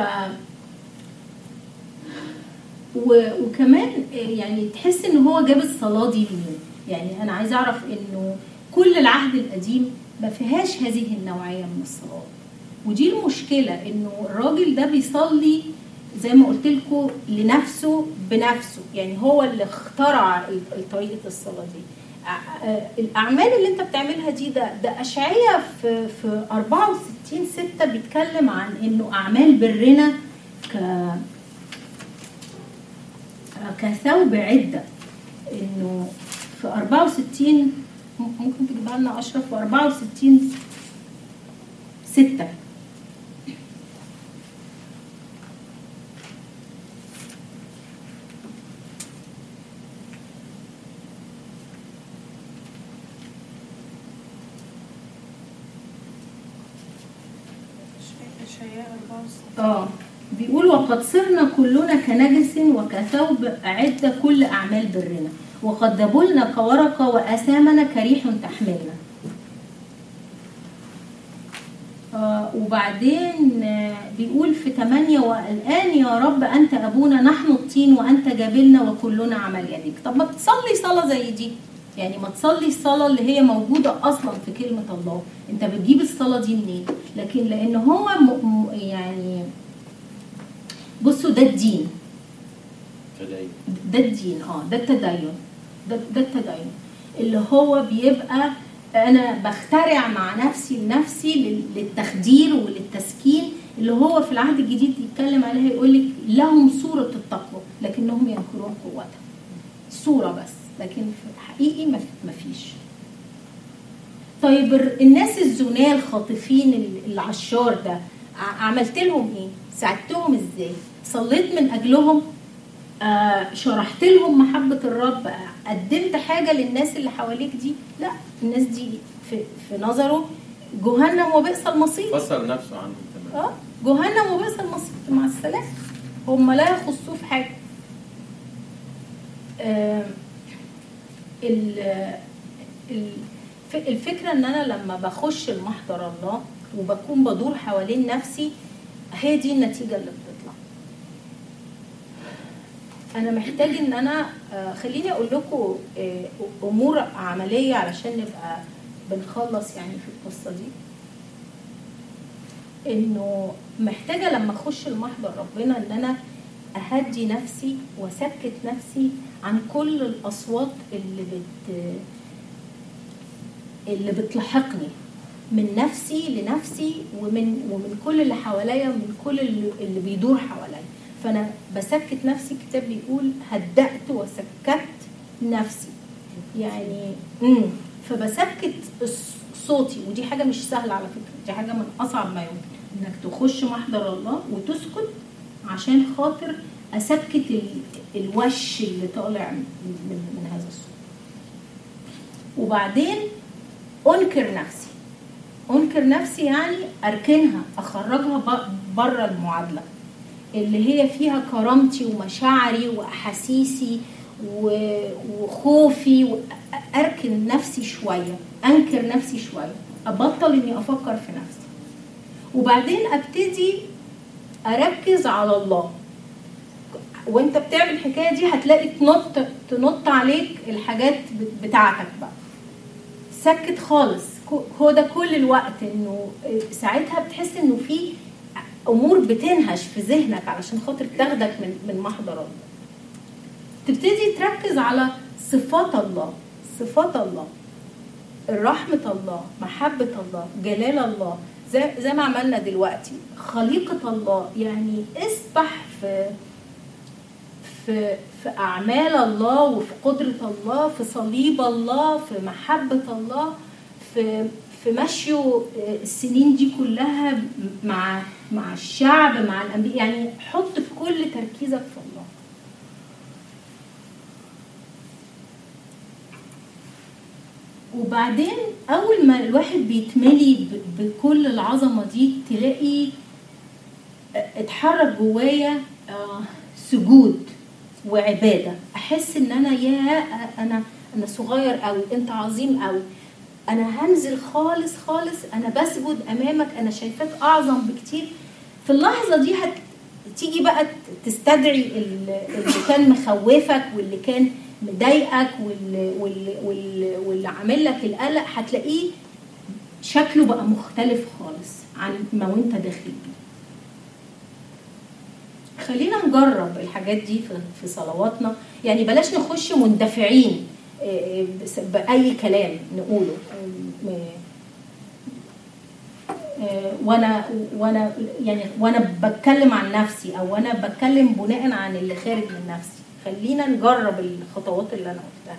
و... وكمان يعني تحس ان هو جاب الصلاه دي منين يعني انا عايزه اعرف انه كل العهد القديم ما فيهاش هذه النوعيه من الصلاه ودي المشكله انه الراجل ده بيصلي زي ما قلت لكم لنفسه بنفسه يعني هو اللي اخترع ال- طريقه الصلاه دي ع- آه، الاعمال اللي انت بتعملها دي ده ده اشعياء في في 64 6 بيتكلم عن انه اعمال برنا ك كثوب عده انه في 64 ممكن تجيبها لنا اشرف في 64 6 اشعياء 64 اه بيقول وقد صرنا كلنا كنجس وكثوب أعد كل أعمال برنا وقد دبلنا كورقة وأسامنا كريح تحملنا آه وبعدين آه، بيقول في 8 والآن يا رب أنت أبونا نحن الطين وأنت جابلنا وكلنا عمل يديك طب ما تصلي صلاة زي دي يعني ما تصلي الصلاة اللي هي موجودة أصلا في كلمة الله أنت بتجيب الصلاة دي منين لكن لأن هو م... م- يعني بصوا ده الدين تدين ده الدين اه ده التدين ده, ده التدين اللي هو بيبقى انا بخترع مع نفسي لنفسي لل- للتخدير وللتسكين اللي هو في العهد الجديد يتكلم عليها يقول لك لهم صورة التقوى لكنهم ينكرون قوتها صورة بس لكن في حقيقي ما ما فيش طيب الر- الناس الزناه الخاطفين ال- العشار ده ع- عملت لهم ايه؟ ساعدتهم ازاي؟ صليت من اجلهم آه شرحت لهم محبة الرب آه، قدمت حاجة للناس اللي حواليك دي لا الناس دي في, في نظره جهنم وبئس المصير فصل نفسه عنهم تماما اه جهنم وبئس المصير مع السلامة هم لا يخصوه في حاجة آه ال- الف- الفكرة ان انا لما بخش المحضر الله وبكون بدور حوالين نفسي هي دي النتيجة اللي بتطلع انا محتاج ان انا آه، خليني اقول لكم آه، امور عملية علشان نبقى بنخلص يعني في القصة دي انه محتاجة لما اخش المحضر ربنا ان انا اهدي نفسي واسكت نفسي عن كل الاصوات اللي بت اللي بتلحقني من نفسي لنفسي ومن ومن كل اللي حواليا ومن كل اللي, اللي بيدور حواليا فانا بسكت نفسي الكتاب بيقول هدأت وسكت نفسي يعني امم فبسكت الص- صوتي ودي حاجه مش سهله على فكره دي حاجه من اصعب ما يمكن انك تخش محضر الله وتسكت عشان خاطر اسكت ال... الوش اللي طالع من, من, من هذا الصوت وبعدين انكر نفسي انكر نفسي يعني اركنها اخرجها بره المعادله اللي هي فيها كرامتي ومشاعري واحاسيسي و- وخوفي و- اركن نفسي شويه انكر نفسي شويه ابطل اني افكر في نفسي وبعدين ابتدي اركز على الله وانت بتعمل الحكايه دي هتلاقي تنط تنط عليك الحاجات بتاعتك بقى سكت خالص كو- هو ده كل الوقت انه ساعتها بتحس انه في امور بتنهش في ذهنك علشان خاطر تاخدك من من محضر الله تبتدي تركز على صفات الله صفات الله رحمة الله محبة الله جلال الله زي, زي ما عملنا دلوقتي خليقة الله يعني اسبح في في في أعمال الله وفي قدرة الله في صليب الله في محبة الله في في مشيه السنين دي كلها مع مع الشعب مع الأنبياء يعني حط كل تركيزك في الله وبعدين اول ما الواحد بيتملي ب- بكل العظمه دي تلاقي اتحرك جوايا آه، سجود وعباده احس ان انا يا انا انا صغير قوي انت عظيم قوي انا هنزل خالص خالص انا بسجد امامك انا شايفاك اعظم بكتير في اللحظه دي هت تيجي بقى تستدعي ال- اللي كان مخوفك واللي كان مضايقك واللي, واللي, واللي, واللي عامل لك القلق هتلاقيه شكله بقى مختلف خالص عن ما وانت داخل بيه خلينا نجرب الحاجات دي في- في صلواتنا يعني بلاش نخش مندفعين آه، بس- بأي كلام نقوله آه، آه، وانا وانا يعني وانا بتكلم عن نفسي او وانا بتكلم بناء عن اللي خارج من نفسي خلينا نجرب الخطوات اللي انا قلتها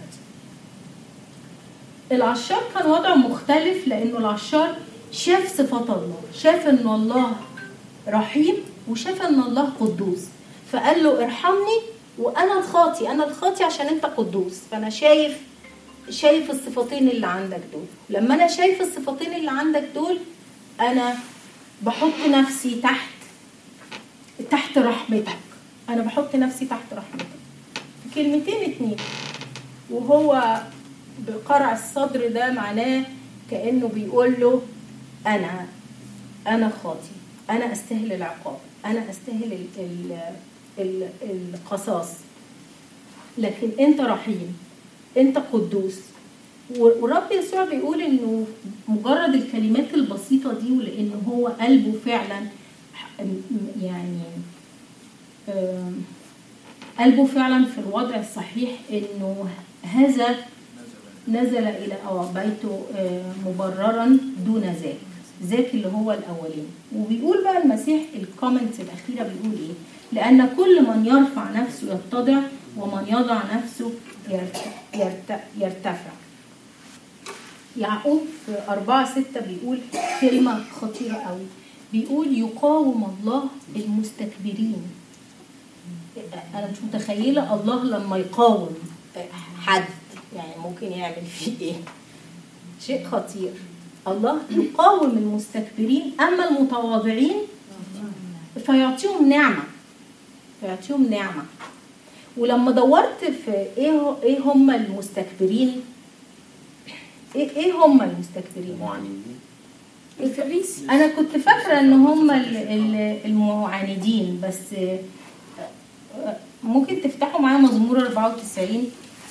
دي العشار كان وضعه مختلف لانه العشار شاف صفات الله شاف ان الله رحيم وشاف ان الله قدوس فقال له ارحمني وانا الخاطي انا الخاطي عشان انت قدوس فانا شايف شايف الصفتين اللي عندك دول لما انا شايف الصفتين اللي عندك دول انا بحط نفسي تحت تحت رحمتك انا بحط نفسي تحت رحمتك في كلمتين اتنين وهو بقرع الصدر ده معناه كانه بيقول له انا انا خاطي انا استاهل العقاب انا استاهل ال ال ال القصاص لكن انت رحيم انت قدوس و- ورب يسوع بيقول انه مجرد الكلمات البسيطه دي ولانه هو قلبه فعلا ح- م- يعني آم، قلبه فعلا في الوضع الصحيح انه هذا نزل الى أو بيته آه، مبررا دون ذاك ذاك اللي هو الاولين وبيقول بقى المسيح الكومنتس الاخيره بيقول ايه لان كل من يرفع نفسه يتضع ومن يضع نفسه يرت- يرت- يرتفع يعقوب في أربعة ستة بيقول كلمة خطيرة قوي بيقول يقاوم الله المستكبرين أنا مش متخيلة الله لما يقاوم حد يعني ممكن يعمل فيه إيه شيء خطير الله يقاوم المستكبرين أما المتواضعين فيعطيهم نعمة فيعطيهم نعمة ولما دورت في ايه هو- ايه هم المستكبرين ايه ايه هم المستكبرين معاندين الفريسي انا كنت فاكره ان هم ال- ال- المعاندين بس آه، آه، ممكن تفتحوا معايا مزمور 94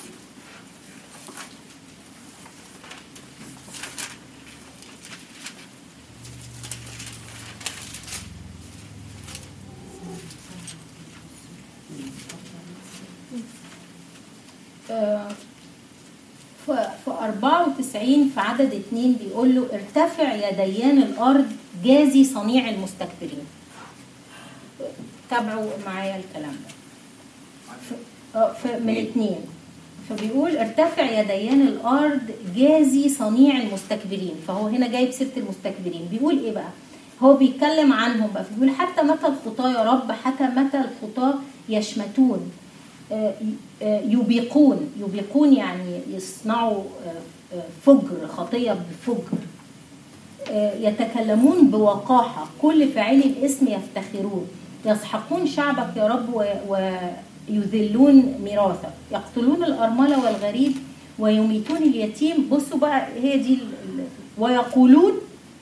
آه، ف في 94 في عدد اتنين بيقول له ارتفع يديان الارض جازي صنيع المستكبرين تابعوا معايا الكلام ده ف- آه، ف- من اتنين فبيقول ارتفع يديان الارض جازي صنيع المستكبرين فهو هنا جايب سيره المستكبرين بيقول ايه بقى هو بيتكلم عنهم بقى بيقول حتى متى الخطاه يا رب حتى متى الخطاه يشمتون آه، آه، يبيقون يبيقون يعني يصنعوا آه، آه، فجر خطيه بفجر آه، يتكلمون بوقاحة كل فاعلي الاسم يفتخرون يسحقون شعبك يا رب و- ويذلون ميراثك يقتلون الأرملة والغريب ويميتون اليتيم بصوا بقى هي دي ال- ال- ويقولون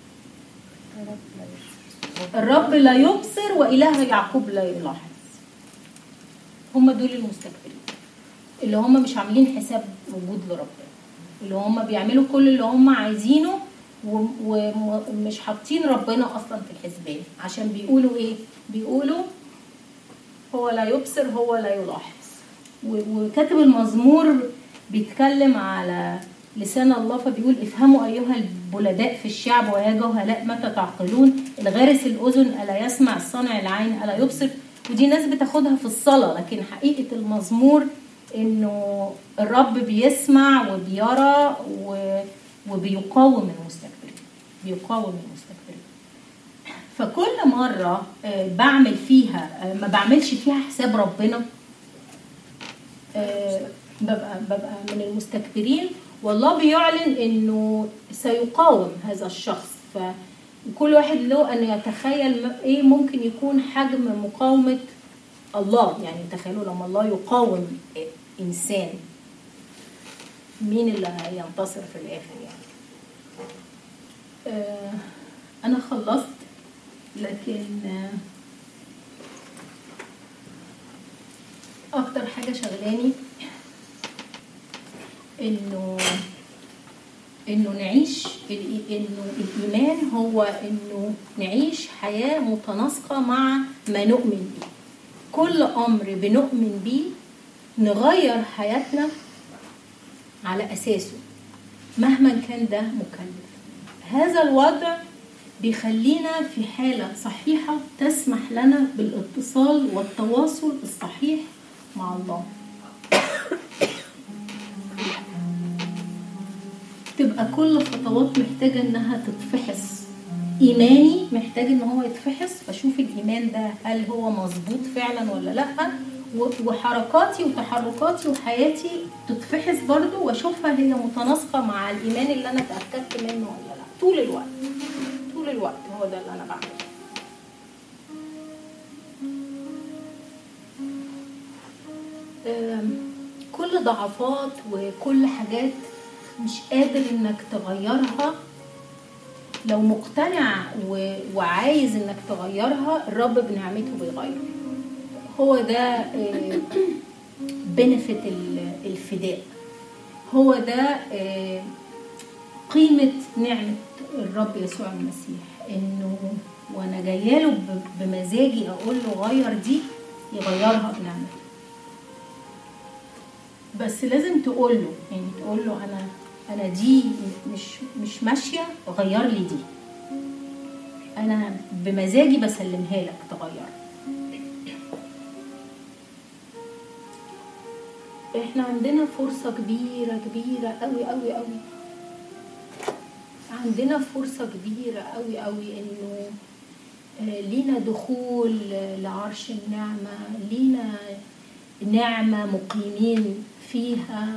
الرب لا يبصر وإله يعقوب لا يلاحظ هم دول المستكبرين اللي هم مش عاملين حساب وجود لربنا اللي هم بيعملوا كل اللي هم عايزينه و- ومش حاطين ربنا اصلا في الحسبان عشان بيقولوا ايه بيقولوا هو لا يبصر هو لا يلاحظ و- وكاتب المزمور بيتكلم على لسان الله فبيقول افهموا ايها البلداء في الشعب ويا جهلاء متى تعقلون الغارس الاذن الا يسمع الصانع العين الا يبصر ودي ناس بتاخدها في الصلاه لكن حقيقه المزمور انه الرب بيسمع وبيرى و- وبيقاوم المستكبرين بيقاوم المستكبرين فكل مرة آه، بعمل فيها آه، ما بعملش فيها حساب ربنا آه، ببقى ببقى من المستكبرين والله بيعلن انه سيقاوم هذا الشخص فكل واحد له ان يتخيل م- ايه ممكن يكون حجم مقاومه الله يعني تخيلوا لما الله يقاوم انسان مين اللي هينتصر في الاخر يعني آه انا خلصت لكن آه اكتر حاجه شغلاني انه انه نعيش الإي- انه الايمان هو انه نعيش حياه متناسقه مع ما نؤمن به كل امر بنؤمن بيه نغير حياتنا على اساسه مهما كان ده مكلف هذا الوضع بيخلينا في حاله صحيحه تسمح لنا بالاتصال والتواصل الصحيح مع الله تبقى كل خطوات محتاجة انها تتفحص ايماني محتاج ان هو يتفحص فاشوف الايمان ده هل هو مظبوط فعلا ولا لا و- وحركاتي وتحركاتي وحياتي تتفحص برضو واشوفها هي متناسقة مع الايمان اللي انا اتأكدت منه ولا لا طول الوقت طول الوقت هو ده اللي انا بعمله أم، كل ضعفات وكل حاجات مش قادر انك تغيرها لو مقتنع و- وعايز انك تغيرها الرب بنعمته بيغير هو ده بنفت الفداء هو ده آه، قيمة نعمة الرب يسوع المسيح انه وانا جايه له ب- بمزاجي اقول له غير دي يغيرها بنعمته بس لازم تقول له يعني تقول له انا انا دي مش مش ماشيه غير لي دي انا بمزاجي بسلمها لك تغير احنا عندنا فرصه كبيره كبيره قوي قوي قوي عندنا فرصه كبيره قوي قوي انه آه، لينا دخول آه، لعرش النعمه لينا نعمه مقيمين فيها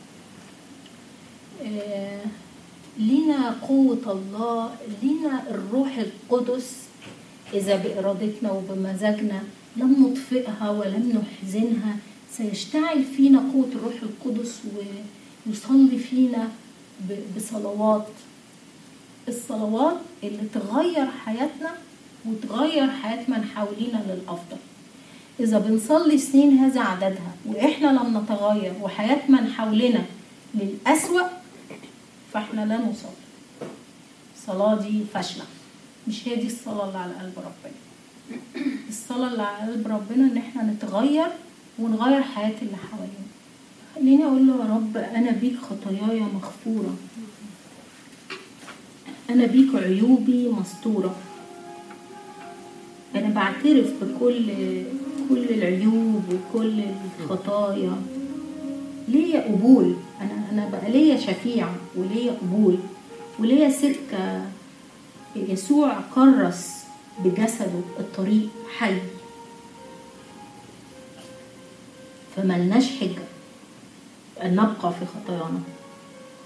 آه، لينا قوة الله لينا الروح القدس إذا بإرادتنا وبمزاجنا لم نطفئها ولم نحزنها سيشتعل فينا قوة الروح القدس ويصلي فينا ب- بصلوات الصلوات اللي تغير حياتنا وتغير حياة من حوالينا للأفضل إذا بنصلي سنين هذا عددها وإحنا لم نتغير وحياة من حولنا للأسوأ فإحنا لا نصلي الصلاة دي فاشلة مش هي دي الصلاة اللي على قلب ربنا الصلاة اللي على قلب ربنا إن إحنا نتغير ونغير حياة اللي حوالينا خليني أقول له يا رب أنا بيك خطاياي مغفورة أنا بيك عيوبي مستورة أنا بعترف بكل كل العيوب وكل الخطايا ليا قبول أنا أنا بقى ليا شفيع وليا قبول وليا سكة يسوع كرس بجسده الطريق حي فملناش حجة أن نبقى في خطايانا